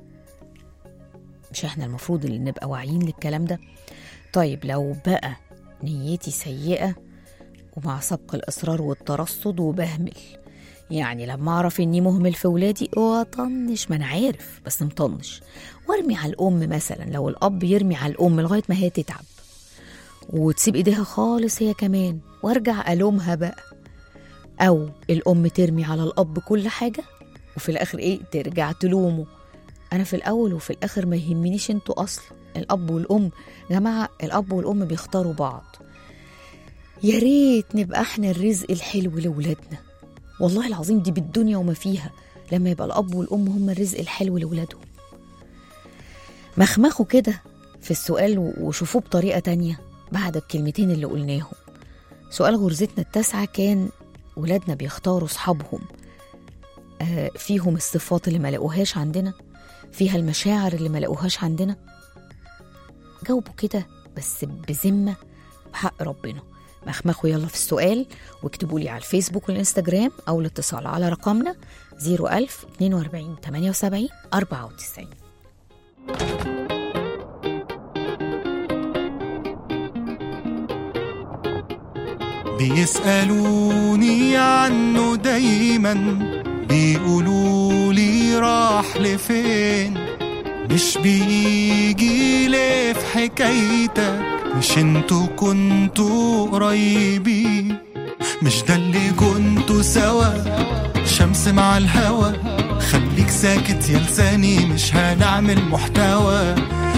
مش احنا المفروض اللي نبقى واعيين للكلام ده طيب لو بقى نيتي سيئة ومع سبق الإصرار والترصد وبهمل يعني لما أعرف إني مهمل في ولادي وأطنش ما أنا عارف بس مطنش وارمي على الأم مثلا لو الأب يرمي على الأم لغاية ما هي تتعب وتسيب إيديها خالص هي كمان وارجع ألومها بقى أو الأم ترمي على الأب كل حاجة وفي الآخر إيه ترجع تلومه أنا في الأول وفي الآخر ما يهمنيش انتوا أصلا الأب والأم يا جماعة الأب والأم بيختاروا بعض يا ريت نبقى احنا الرزق الحلو لولادنا والله العظيم دي بالدنيا وما فيها لما يبقى الأب والأم هم الرزق الحلو لولادهم مخمخوا كده في السؤال وشوفوه بطريقة تانية بعد الكلمتين اللي قلناهم سؤال غرزتنا التاسعة كان ولادنا بيختاروا صحابهم آه فيهم الصفات اللي ما لقوهاش عندنا فيها المشاعر اللي ما لقوهاش عندنا جاوبوا كده بس بذمة بحق ربنا مخمخوا يلا في السؤال واكتبوا لي على الفيسبوك والانستجرام او الاتصال على رقمنا 01000 42 78 94 بيسألوني عنه دايما بيقولوا لي راح راح لفين مش بيجي ليه في حكايتك مش انتوا كنتوا قريبين مش ده اللي كنتوا سوا شمس مع الهوا خليك ساكت يا لساني مش هنعمل محتوى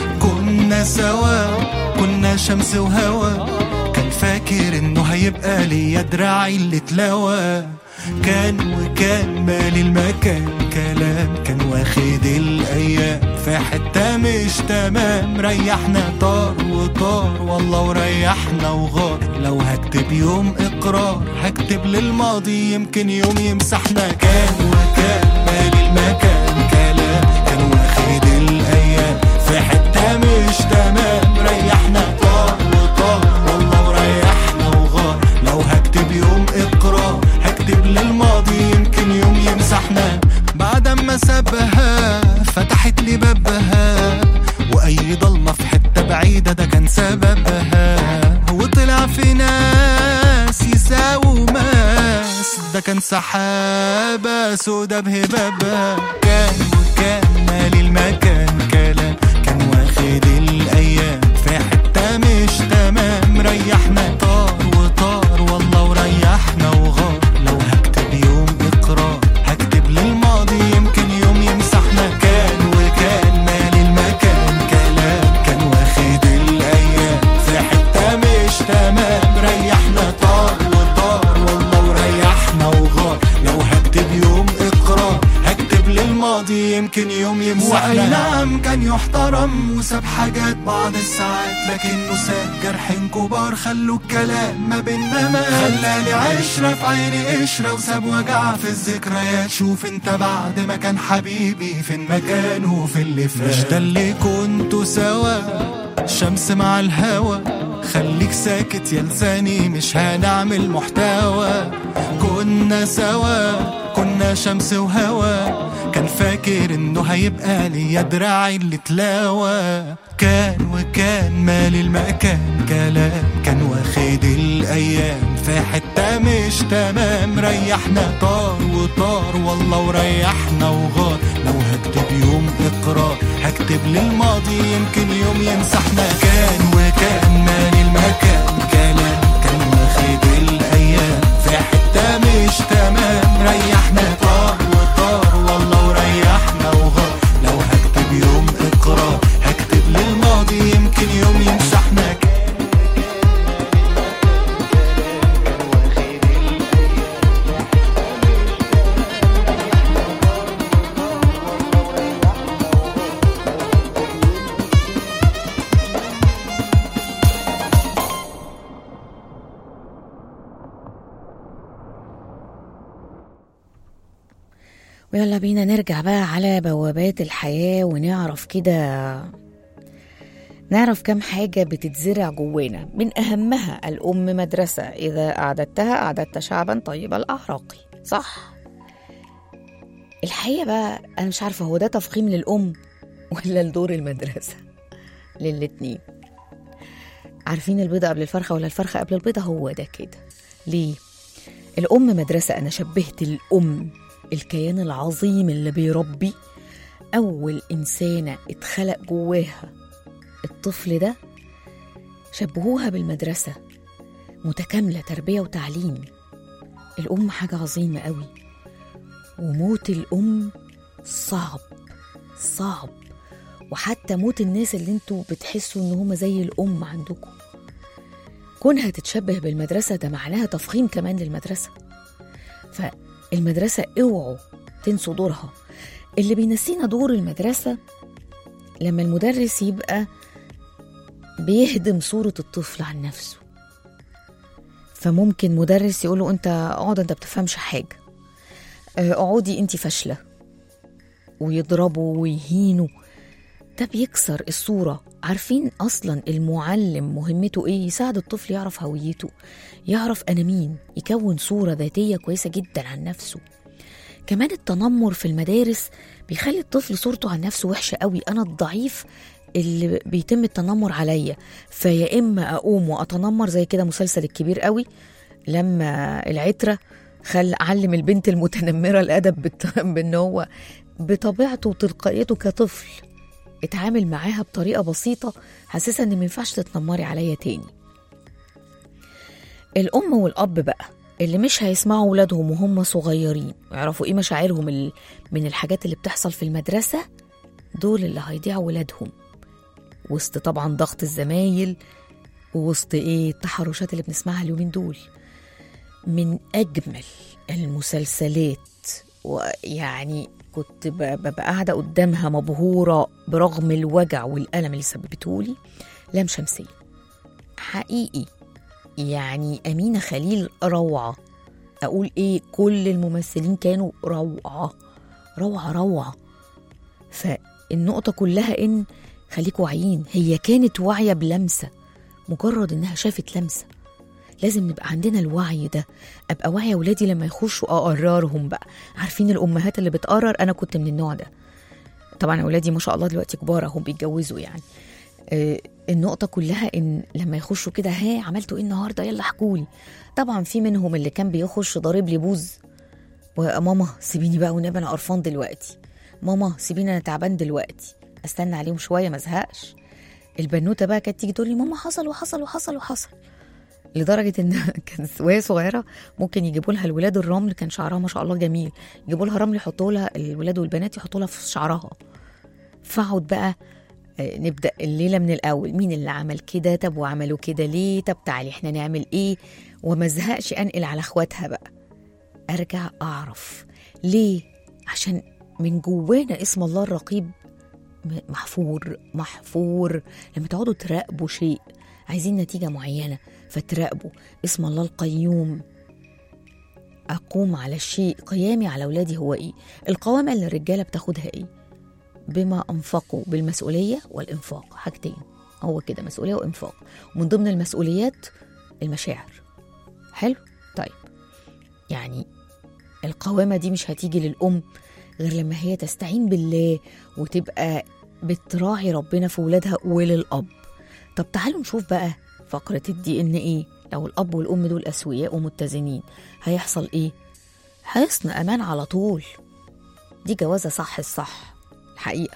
كنا سوا كنا شمس وهوا كان فاكر انه هيبقى ليا دراعي اللي اتلوى كان وكان مالي المكان كلام كان واخد الايام في حته مش تمام ريحنا طار وطار والله وريحنا وغار لو هكتب يوم اقرار هكتب للماضي يمكن يوم يمسحنا كان وكان مالي المكان كلام كان واخد الايام في حته مش تمام ريحنا طار وطار والله وريحنا وغار لو هكتب يوم اقرار هكتب للماضي يمكن يوم يمسحنا بعد ما سابها فتحت لي بابها واي ضلمه في حته بعيده ده كان سببها وطلع في ناس يساووا ماس ده كان سحابه سودا بهبابها كان وكان مالي المكان كلام كان واخد الايام في حته مش تمام ريحنا طار وطار والله وريحنا وغار لو هكتب يوم اقرار هكتب للماضي يمكن يوم يمسحنا كان وكان مالي المكان كلام كان واخد الايام في حته مش تمام ريحنا طار وطار والله وريحنا وغار لو هكتب يوم اقرار هكتب للماضي يمكن يوم يمسحنا واي نعم كان يحترم وساب حاجات بعض الساعات لكنه ساب جرحين كبار خلوا الكلام ما بينا ما خلاني عشرة في عيني قشرة وساب وجع في الذكريات شوف انت بعد ما كان حبيبي فين مكانه في اللي فات مش ده اللي كنتوا سوا شمس مع الهوا خليك ساكت يا لساني مش هنعمل محتوى كنا سوا كنا شمس وهوا كان فاكر انه هيبقى ليا دراعي اللي تلاوى كان وكان مالي المكان كلام كان واخد الايام في حته مش تمام ريحنا طار وطار والله وريحنا وغار لو هكتب يوم اقرار هكتب للماضي يمكن يوم يمسحنا كان وكان مالي المكان كلام كان واخد الايام في حته مش تمام ريحنا طار وطار والله وريحنا وغار لو هكتب يوم اقرار هكتب للماضي يمكن يوم يمسحنا ويلا بينا نرجع بقى على بوابات الحياة ونعرف كده نعرف كم حاجة بتتزرع جوانا من أهمها الأم مدرسة إذا أعددتها أعددت شعبا طيب الأعراق صح الحقيقة بقى أنا مش عارفة هو ده تفخيم للأم ولا لدور المدرسة للاتنين عارفين البيضة قبل الفرخة ولا الفرخة قبل البيضة هو ده كده ليه الأم مدرسة أنا شبهت الأم الكيان العظيم اللي بيربي أول إنسانة اتخلق جواها الطفل ده شبهوها بالمدرسة متكاملة تربية وتعليم الأم حاجة عظيمة قوي وموت الأم صعب صعب وحتى موت الناس اللي انتوا بتحسوا ان هما زي الأم عندكم كونها تتشبه بالمدرسة ده معناها تفخيم كمان للمدرسة فالمدرسة اوعوا تنسوا دورها اللي بينسينا دور المدرسة لما المدرس يبقى بيهدم صورة الطفل عن نفسه فممكن مدرس يقوله انت اقعد انت بتفهمش حاجة اه، اقعدي انت فاشلة ويضربه ويهينه ده بيكسر الصورة عارفين أصلا المعلم مهمته إيه يساعد الطفل يعرف هويته يعرف أنا مين يكون صورة ذاتية كويسة جدا عن نفسه كمان التنمر في المدارس بيخلي الطفل صورته عن نفسه وحشة قوي أنا الضعيف اللي بيتم التنمر عليا فيا إما أقوم وأتنمر زي كده مسلسل الكبير قوي لما العترة خل علم البنت المتنمرة الأدب بالت- بأن هو بطبيعته وتلقائيته كطفل اتعامل معاها بطريقة بسيطة حاسسة ان ما ينفعش تتنمري عليا تاني الأم والأب بقى اللي مش هيسمعوا ولادهم وهم صغيرين ويعرفوا ايه مشاعرهم ال- من الحاجات اللي بتحصل في المدرسة دول اللي هيضيعوا ولادهم وسط طبعا ضغط الزمايل ووسط ايه التحرشات اللي بنسمعها اليومين دول من اجمل المسلسلات ويعني كنت ب- ببقى قاعده قدامها مبهوره برغم الوجع والالم اللي سببتهولي لام شمسيه حقيقي يعني امينه خليل روعه اقول ايه كل الممثلين كانوا روعه روعه روعه فالنقطه كلها ان خليكوا واعيين هي كانت واعيه بلمسه مجرد انها شافت لمسه لازم نبقى عندنا الوعي ده ابقى واعيه ولادي لما يخشوا اقررهم بقى عارفين الامهات اللي بتقرر انا كنت من النوع ده طبعا اولادي ما شاء الله دلوقتي كبار هم بيتجوزوا يعني آه، النقطة كلها إن لما يخشوا كده ها عملتوا إيه النهاردة يلا احكولي طبعا في منهم اللي كان بيخش ضارب لي بوز وماما سيبيني بقى والنبي أنا قرفان دلوقتي ماما سيبيني أنا تعبان دلوقتي استنى عليهم شوية ما ازهقش البنوتة بقى كانت تيجي تقول لي ماما حصل وحصل وحصل وحصل لدرجة إن كانت وهي صغيرة ممكن يجيبوا لها الولاد الرمل كان شعرها ما شاء الله جميل يجيبوا لها رمل يحطوا لها الولاد والبنات يحطوا لها في شعرها فاقعد بقى آه، نبدا الليله من الاول مين اللي عمل كده طب وعملوا كده ليه طب تعالي احنا نعمل ايه وما ازهقش انقل على اخواتها بقى ارجع اعرف ليه عشان من جوانا اسم الله الرقيب م- محفور محفور لما تقعدوا تراقبوا شيء عايزين نتيجه معينه فتراقبوا اسم الله القيوم اقوم على الشيء قيامي على اولادي هو ايه القوامه اللي الرجاله بتاخدها ايه بما انفقوا بالمسؤوليه والانفاق حاجتين هو كده مسؤوليه وانفاق ومن ضمن المسؤوليات المشاعر حلو طيب يعني القوامه دي مش هتيجي للام غير لما هي تستعين بالله وتبقى بتراعي ربنا في ولادها وللاب طب تعالوا نشوف بقى فقره الدي ان ايه لو الاب والام دول اسوياء ومتزنين هيحصل ايه حصن امان على طول دي جوازه صح الصح الحقيقه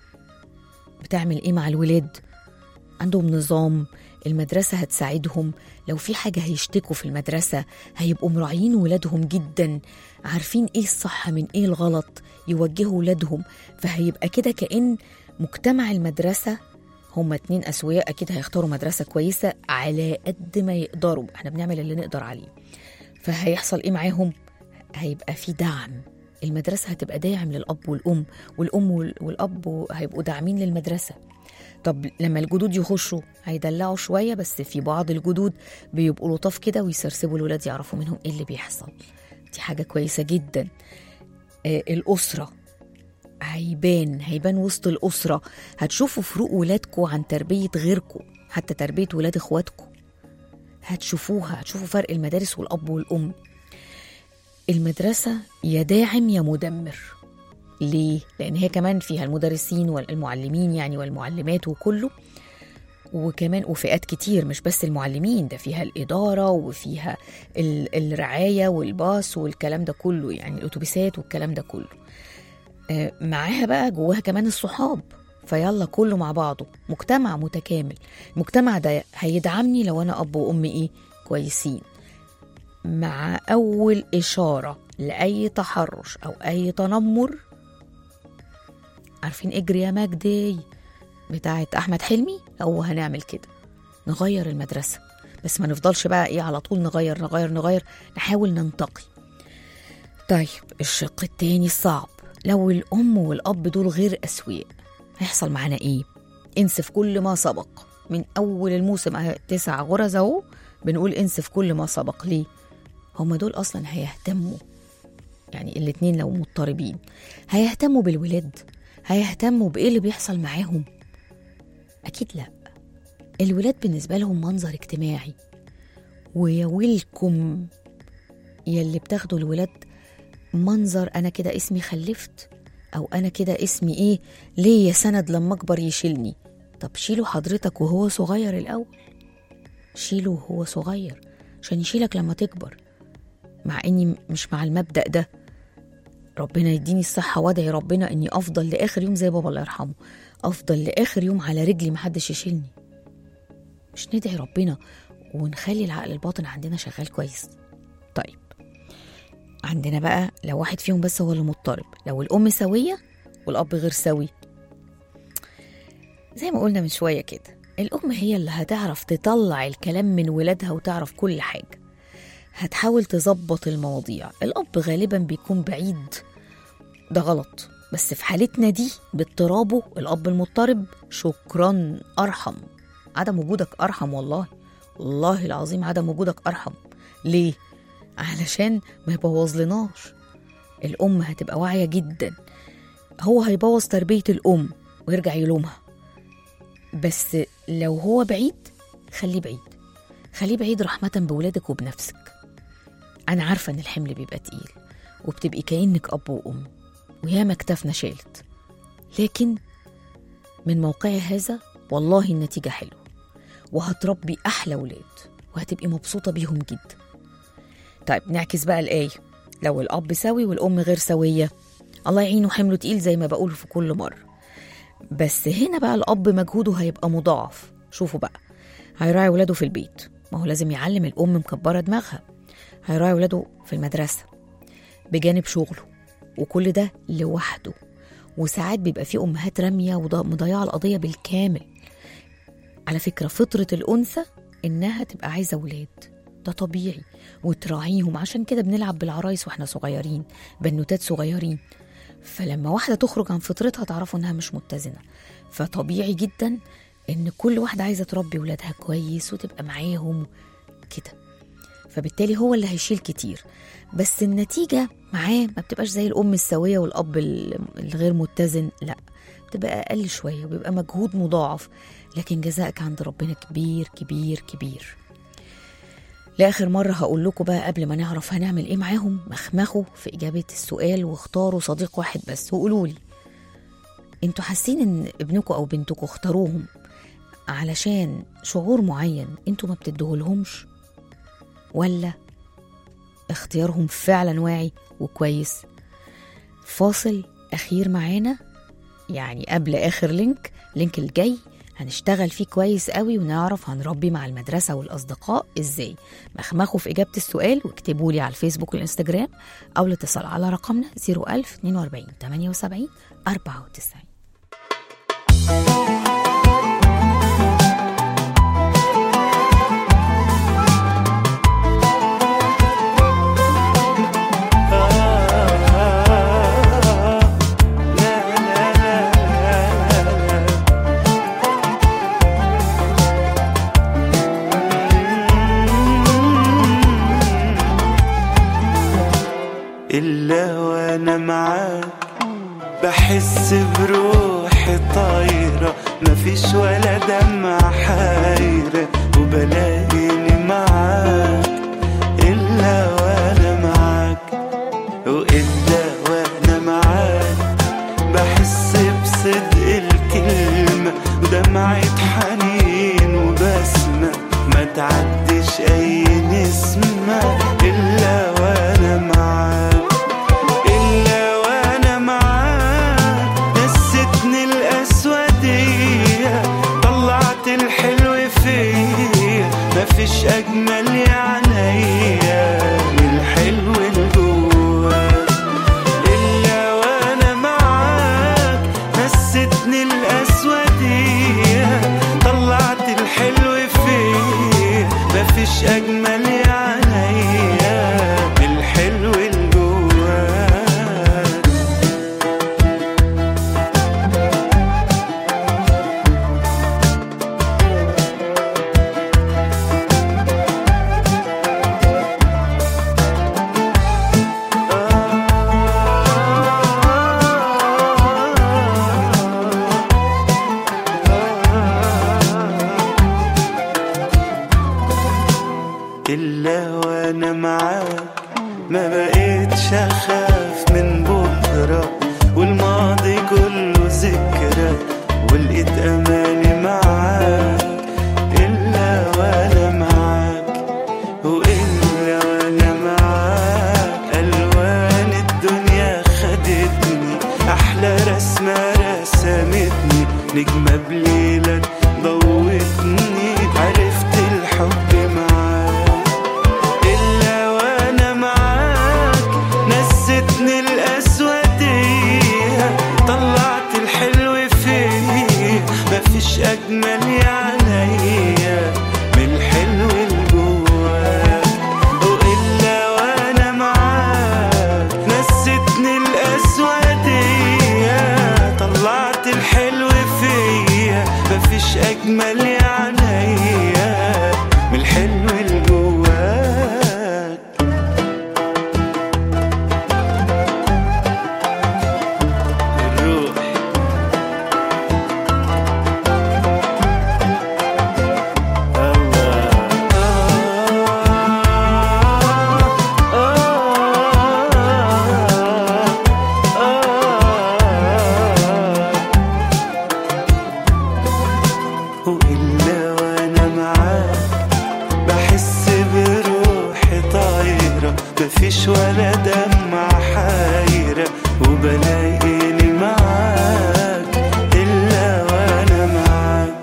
بتعمل ايه مع الولاد عندهم نظام المدرسة هتساعدهم لو في حاجة هيشتكوا في المدرسة هيبقوا مراعيين ولادهم جدا عارفين ايه الصح من ايه الغلط يوجهوا ولادهم فهيبقى كده كأن مجتمع المدرسة هما اتنين أسوياء أكيد هيختاروا مدرسة كويسة على قد ما يقدروا احنا بنعمل اللي نقدر عليه فهيحصل ايه معاهم هيبقى في دعم المدرسة هتبقى داعم للأب والأم والأم وال- والأب هيبقوا داعمين للمدرسة طب لما الجدود يخشوا هيدلعوا شوية بس في بعض الجدود بيبقوا لطاف كده ويسرسبوا الولاد يعرفوا منهم ايه اللي بيحصل دي حاجة كويسة جدا آه الأسرة هيبان هيبان وسط الأسرة هتشوفوا فروق ولادكم عن تربية غيركم حتى تربية ولاد إخواتكم هتشوفوها هتشوفوا فرق المدارس والأب والأم المدرسة يا داعم يا مدمر ليه؟ لأن هي كمان فيها المدرسين والمعلمين يعني والمعلمات وكله وكمان وفئات كتير مش بس المعلمين ده فيها الإدارة وفيها ال- الرعاية والباص والكلام ده كله يعني الأتوبيسات والكلام ده كله آه، معاها بقى جواها كمان الصحاب فيلا كله مع بعضه مجتمع متكامل المجتمع ده هيدعمني لو أنا أب وأم إيه كويسين مع أول إشارة لأي تحرش أو أي تنمر عارفين اجري يا مجدي بتاعت أحمد حلمي هو هنعمل كده نغير المدرسة بس ما نفضلش بقى إيه على طول نغير نغير نغير نحاول ننتقي طيب الشق التاني الصعب لو الأم والأب دول غير أسوياء هيحصل معانا إيه؟ انسف كل ما سبق من أول الموسم أهي تسع غرز أهو بنقول انسف كل ما سبق ليه؟ هما دول أصلا هيهتموا يعني الاتنين لو مضطربين هيهتموا بالولاد هيهتموا بإيه اللي بيحصل معاهم أكيد لأ الولاد بالنسبة لهم منظر اجتماعي ويا ويلكم يلي بتاخدوا الولاد منظر أنا كده اسمي خلفت أو أنا كده اسمي إيه ليه يا سند لما أكبر يشيلني طب شيله حضرتك وهو صغير الأول شيله وهو صغير عشان يشيلك لما تكبر مع اني مش مع المبدا ده ربنا يديني الصحة وادعي ربنا اني افضل لاخر يوم زي بابا الله يرحمه افضل لاخر يوم على رجلي محدش يشيلني مش ندعي ربنا ونخلي العقل الباطن عندنا شغال كويس طيب عندنا بقى لو واحد فيهم بس هو اللي مضطرب لو الام سوية والاب غير سوي زي ما قلنا من شوية كده الأم هي اللي هتعرف تطلع الكلام من ولادها وتعرف كل حاجة هتحاول تظبط المواضيع الأب غالبا بيكون بعيد ده غلط بس في حالتنا دي باضطرابه الأب المضطرب شكرا أرحم عدم وجودك أرحم والله والله العظيم عدم وجودك أرحم ليه؟ علشان ما يبوظلناش الأم هتبقى واعية جدا هو هيبوظ تربية الأم ويرجع يلومها بس لو هو بعيد خليه بعيد خليه بعيد رحمة بولادك وبنفسك أنا عارفة إن الحمل بيبقى تقيل وبتبقي كأنك أب وأم وياما كتافنا شالت لكن من موقعي هذا والله النتيجة حلوة وهتربي أحلى ولاد وهتبقي مبسوطة بيهم جدا طيب نعكس بقى الآية لو الأب سوي والأم غير سوية الله يعينه حمله تقيل زي ما بقول في كل مرة بس هنا بقى الأب مجهوده هيبقى مضاعف شوفوا بقى هيراعي ولاده في البيت ما هو لازم يعلم الأم مكبرة دماغها هيراعي ولاده في المدرسة بجانب شغله وكل ده لوحده وساعات بيبقى في أمهات رامية ومضيعة القضية بالكامل على فكرة فطرة الأنثى إنها تبقى عايزة ولاد ده طبيعي وتراعيهم عشان كده بنلعب بالعرايس واحنا صغيرين بنوتات صغيرين فلما واحدة تخرج عن فطرتها تعرفوا إنها مش متزنة فطبيعي جدا إن كل واحدة عايزة تربي ولادها كويس وتبقى معاهم كده فبالتالي هو اللي هيشيل كتير بس النتيجة معاه ما بتبقاش زي الأم السوية والأب ال- الغير متزن لا بتبقى أقل شوية وبيبقى مجهود مضاعف لكن جزائك عند ربنا كبير كبير كبير لآخر مرة هقول لكم بقى قبل ما نعرف هنعمل إيه معاهم مخمخوا في إجابة السؤال واختاروا صديق واحد بس وقولوا لي انتوا حاسين إن ابنكم أو بنتكم اختاروهم علشان شعور معين انتوا ما بتديهولهمش ولا اختيارهم فعلا واعي وكويس فاصل أخير معانا يعني قبل آخر لينك لينك الجاي هنشتغل فيه كويس قوي ونعرف هنربي مع المدرسة والأصدقاء إزاي مخمخوا في إجابة السؤال واكتبوا لي على الفيسبوك والإنستجرام أو الاتصال على رقمنا 01000 42 78 94 إلا وأنا معاك بحس بروحي طايرة مفيش ولا دمعة حايرة وبلاقيني معاك إلا وأنا معاك وإلا وأنا معاك بحس بصدق الكلمة ودمعة حنين وبسمة ما تعدش أي نسمة إلا وأنا معاك إلا وأنا معاك نستني الأسودية طلعت الحلو فيا مفيش أجمل يا عينيا من الحلو اللي جواك إلا وأنا معاك نستني الأسودية طلعت الحلو فيا مفيش أجمل يا عينيا من الحلو اللي جواك إلا وأنا معاك ما بقيتش أخاف من بكرة والماضي كله ذكرى ولقيت أماني معاك إلا وأنا معاك وإلا وأنا معاك ألوان الدنيا خير فاتني نجمة بليلك ضوتني عرفت الحب معاك إلا وأنا معاك نستني الأسودية طلعت الحلو فيا مفيش أجمل يا عليا من الحلو اللي جواك وإلا وأنا معاك نستني الأسودية طلعت الحلو فيا مفيش أجمل يا عليا من الحلو اللي جواك الروح وإلا وأنا معاك بحس بروحي طايرة مفيش ولا دمعة حايرة وبلاقيني معاك إلا وأنا معاك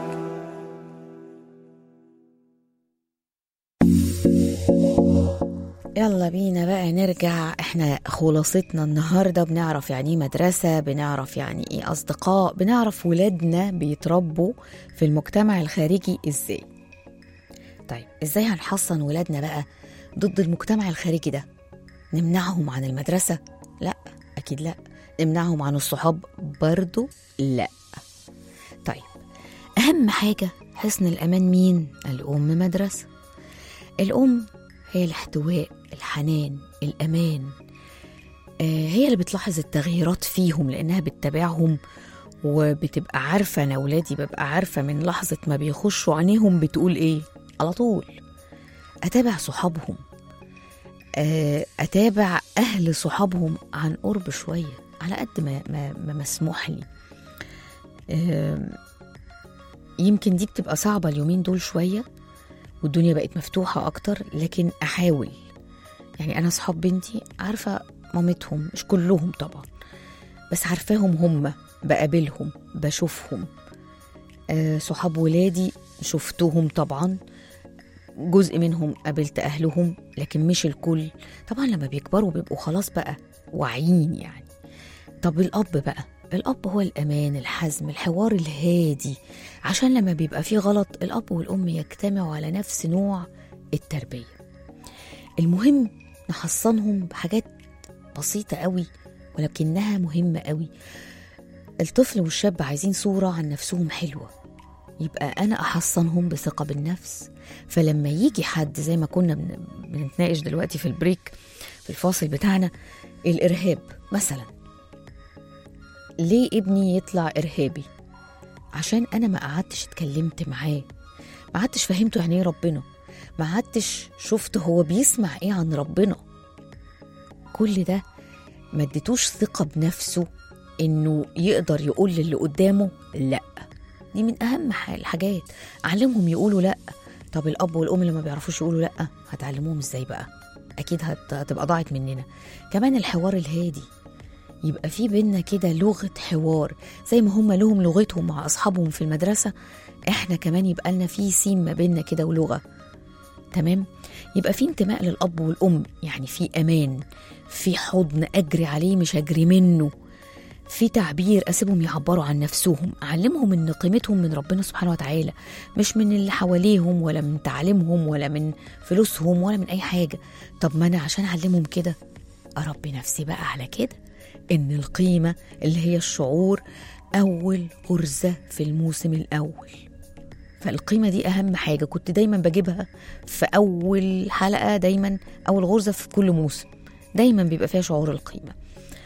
يلا بينا بقى نرجع احنا خلاصتنا النهارده بنعرف يعني ايه مدرسه بنعرف يعني ايه اصدقاء بنعرف ولادنا بيتربوا في المجتمع الخارجي ازاي طيب ازاي هنحصن ولادنا بقى ضد المجتمع الخارجي ده نمنعهم عن المدرسه لا اكيد لا نمنعهم عن الصحاب برضو لا طيب اهم حاجه حسن الامان مين الام مدرسه الام هي الاحتواء الحنان الأمان آه، هي اللي بتلاحظ التغييرات فيهم لأنها بتتابعهم وبتبقى عارفة أنا أولادي ببقى عارفة من لحظة ما بيخشوا عينيهم بتقول إيه على طول أتابع صحابهم آه، أتابع أهل صحابهم عن قرب شوية على قد ما, ما, ما مسموح لي آه، يمكن دي بتبقى صعبة اليومين دول شوية والدنيا بقت مفتوحة أكتر لكن أحاول يعني أنا صحاب بنتي عارفة مامتهم مش كلهم طبعا بس عارفاهم هم بقابلهم بشوفهم آه صحاب ولادي شفتهم طبعا جزء منهم قابلت أهلهم لكن مش الكل طبعا لما بيكبروا بيبقوا خلاص بقى واعيين يعني طب الأب بقى الأب هو الأمان الحزم الحوار الهادي عشان لما بيبقى فيه غلط الأب والأم يجتمعوا على نفس نوع التربية المهم نحصنهم بحاجات بسيطة قوي ولكنها مهمة قوي الطفل والشاب عايزين صورة عن نفسهم حلوة يبقى أنا أحصنهم بثقة بالنفس فلما يجي حد زي ما كنا بن- بنتناقش دلوقتي في البريك في الفاصل بتاعنا الإرهاب مثلا ليه ابني يطلع إرهابي عشان أنا ما قعدتش اتكلمت معاه ما قعدتش فهمته يعني ايه ربنا ما قعدتش شفت هو بيسمع ايه عن ربنا كل ده ما اديتوش ثقة بنفسه انه يقدر يقول للي قدامه لا دي من اهم ح- الحاجات علمهم يقولوا لا طب الاب والام اللي ما بيعرفوش يقولوا لا هتعلموهم ازاي بقى اكيد هت- هتبقى ضاعت مننا كمان الحوار الهادي يبقى في بينا كده لغة حوار زي ما هم لهم لغتهم مع أصحابهم في المدرسة إحنا كمان يبقى لنا في سيم ما بينا كده ولغة تمام يبقى في انتماء للأب والأم يعني في أمان في حضن أجري عليه مش أجري منه في تعبير أسيبهم يعبروا عن نفسهم أعلمهم إن قيمتهم من ربنا سبحانه وتعالى مش من اللي حواليهم ولا من تعليمهم ولا من فلوسهم ولا من أي حاجة طب ما أنا عشان أعلمهم كده أربي نفسي بقى على كده إن القيمة اللي هي الشعور أول غرزة في الموسم الأول فالقيمة دي أهم حاجة كنت دايما بجيبها في أول حلقة دايما أول غرزة في كل موسم دايما بيبقى فيها شعور القيمة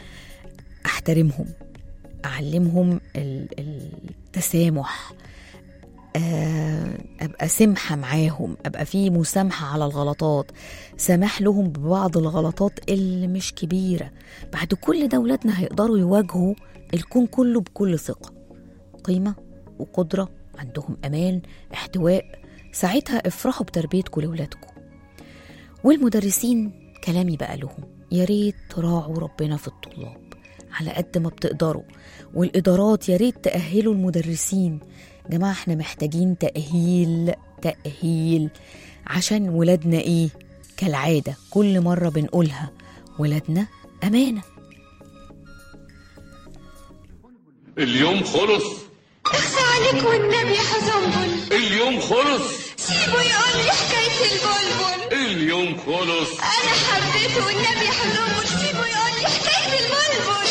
أحترمهم أعلمهم ال- التسامح آه، أبقى سمحة معاهم أبقى في مسامحة على الغلطات سمح لهم ببعض الغلطات اللي مش كبيرة بعد كل ده ولادنا هيقدروا يواجهوا الكون كله بكل ثقة قيمة وقدرة عندهم أمان احتواء ساعتها افرحوا بتربيتكم لولادكم والمدرسين كلامي بقى لهم يا ريت تراعوا ربنا في الطلاب على قد ما بتقدروا والإدارات يا ريت تأهلوا المدرسين جماعة احنا محتاجين تأهيل تأهيل عشان ولادنا ايه كالعادة كل مرة بنقولها ولادنا أمانة اليوم خلص اخفى عليك والنبي يا حزنبل اليوم خلص سيبه يقول لي حكاية البلبل اليوم خلص أنا حبيته والنبي يا حزنبل سيبه يقول لي حكاية البلبل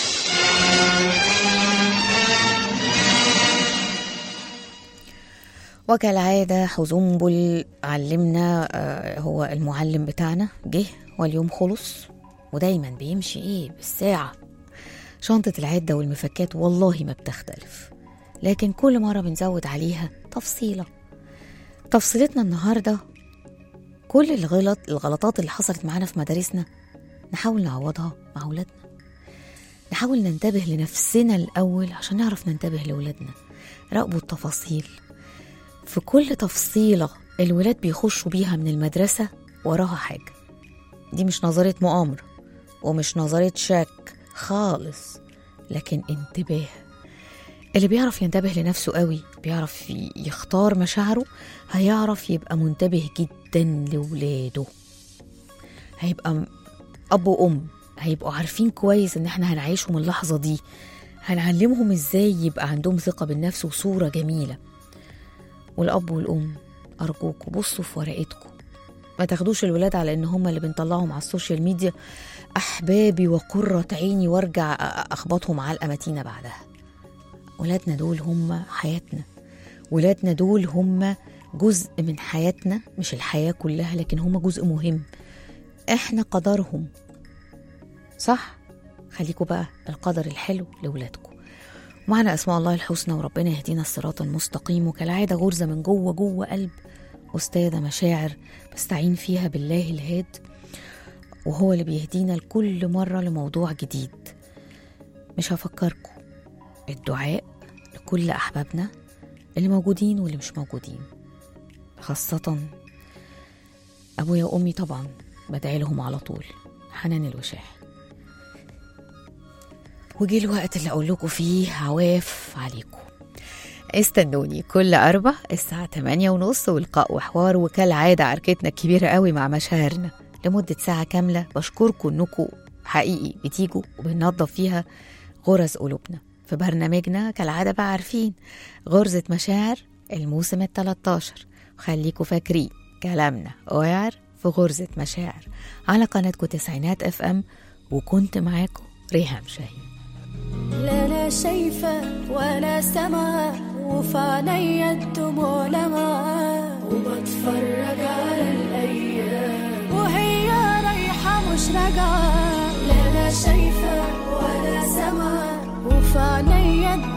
وكالعادة حزنبل علمنا آه، هو المعلم بتاعنا جه واليوم خلص ودايما بيمشي ايه بالساعة شنطة العدة والمفكات والله ما بتختلف لكن كل مرة بنزود عليها تفصيلة تفصيلتنا النهاردة كل الغلط الغلطات اللي حصلت معانا في مدارسنا نحاول نعوضها مع أولادنا نحاول ننتبه لنفسنا الأول عشان نعرف ننتبه لأولادنا راقبوا التفاصيل في كل تفصيلة الولاد بيخشوا بيها من المدرسة وراها حاجة دي مش نظرية مؤامرة ومش نظرية شك خالص لكن انتباه اللي بيعرف ينتبه لنفسه قوي بيعرف ي- يختار مشاعره هيعرف يبقى منتبه جدا لولاده هيبقى م- أب وأم هيبقوا عارفين كويس إن إحنا هنعيشهم اللحظة دي هنعلمهم إزاي يبقى عندهم ثقة بالنفس وصورة جميلة والأب والأم أرجوكوا بصوا في ورقتكم ما تاخدوش الولاد على إن هم اللي بنطلعهم على السوشيال ميديا أحبابي وقرة عيني وارجع أ- أ- أخبطهم على الأماتينا بعدها ولادنا دول هم حياتنا ولادنا دول هم جزء من حياتنا مش الحياة كلها لكن هم جزء مهم احنا قدرهم صح خليكوا بقى القدر الحلو لولادكم معنا اسماء الله الحسنى وربنا يهدينا الصراط المستقيم وكالعاده غرزه من جوه جوه قلب استاذه مشاعر بستعين فيها بالله الهاد وهو اللي بيهدينا لكل مره لموضوع جديد مش هفكركم الدعاء لكل احبابنا اللي موجودين واللي مش موجودين خاصه ابويا وامي طبعا بدعي لهم على طول حنان الوشاح وجي الوقت اللي اقول لكم فيه عواف عليكم استنوني كل أربع الساعة 8 ونص ولقاء وحوار وكالعادة عركتنا الكبيرة قوي مع مشاعرنا لمدة ساعة كاملة بشكركم انكم حقيقي بتيجوا وبننظف فيها غرز قلوبنا في برنامجنا كالعادة بقى عارفين غرزة مشاعر الموسم ال 13 خليكوا فاكرين كلامنا وعر في غرزة مشاعر على قناتكم تسعينات اف ام وكنت معاكم ريهام شاهين لا لا شايفة ولا سمع وفي عينيا الدموع لمعة وبتفرج على الأيام وهي رايحة مش راجعة لا لا شايفة ولا سمع وفي عينيا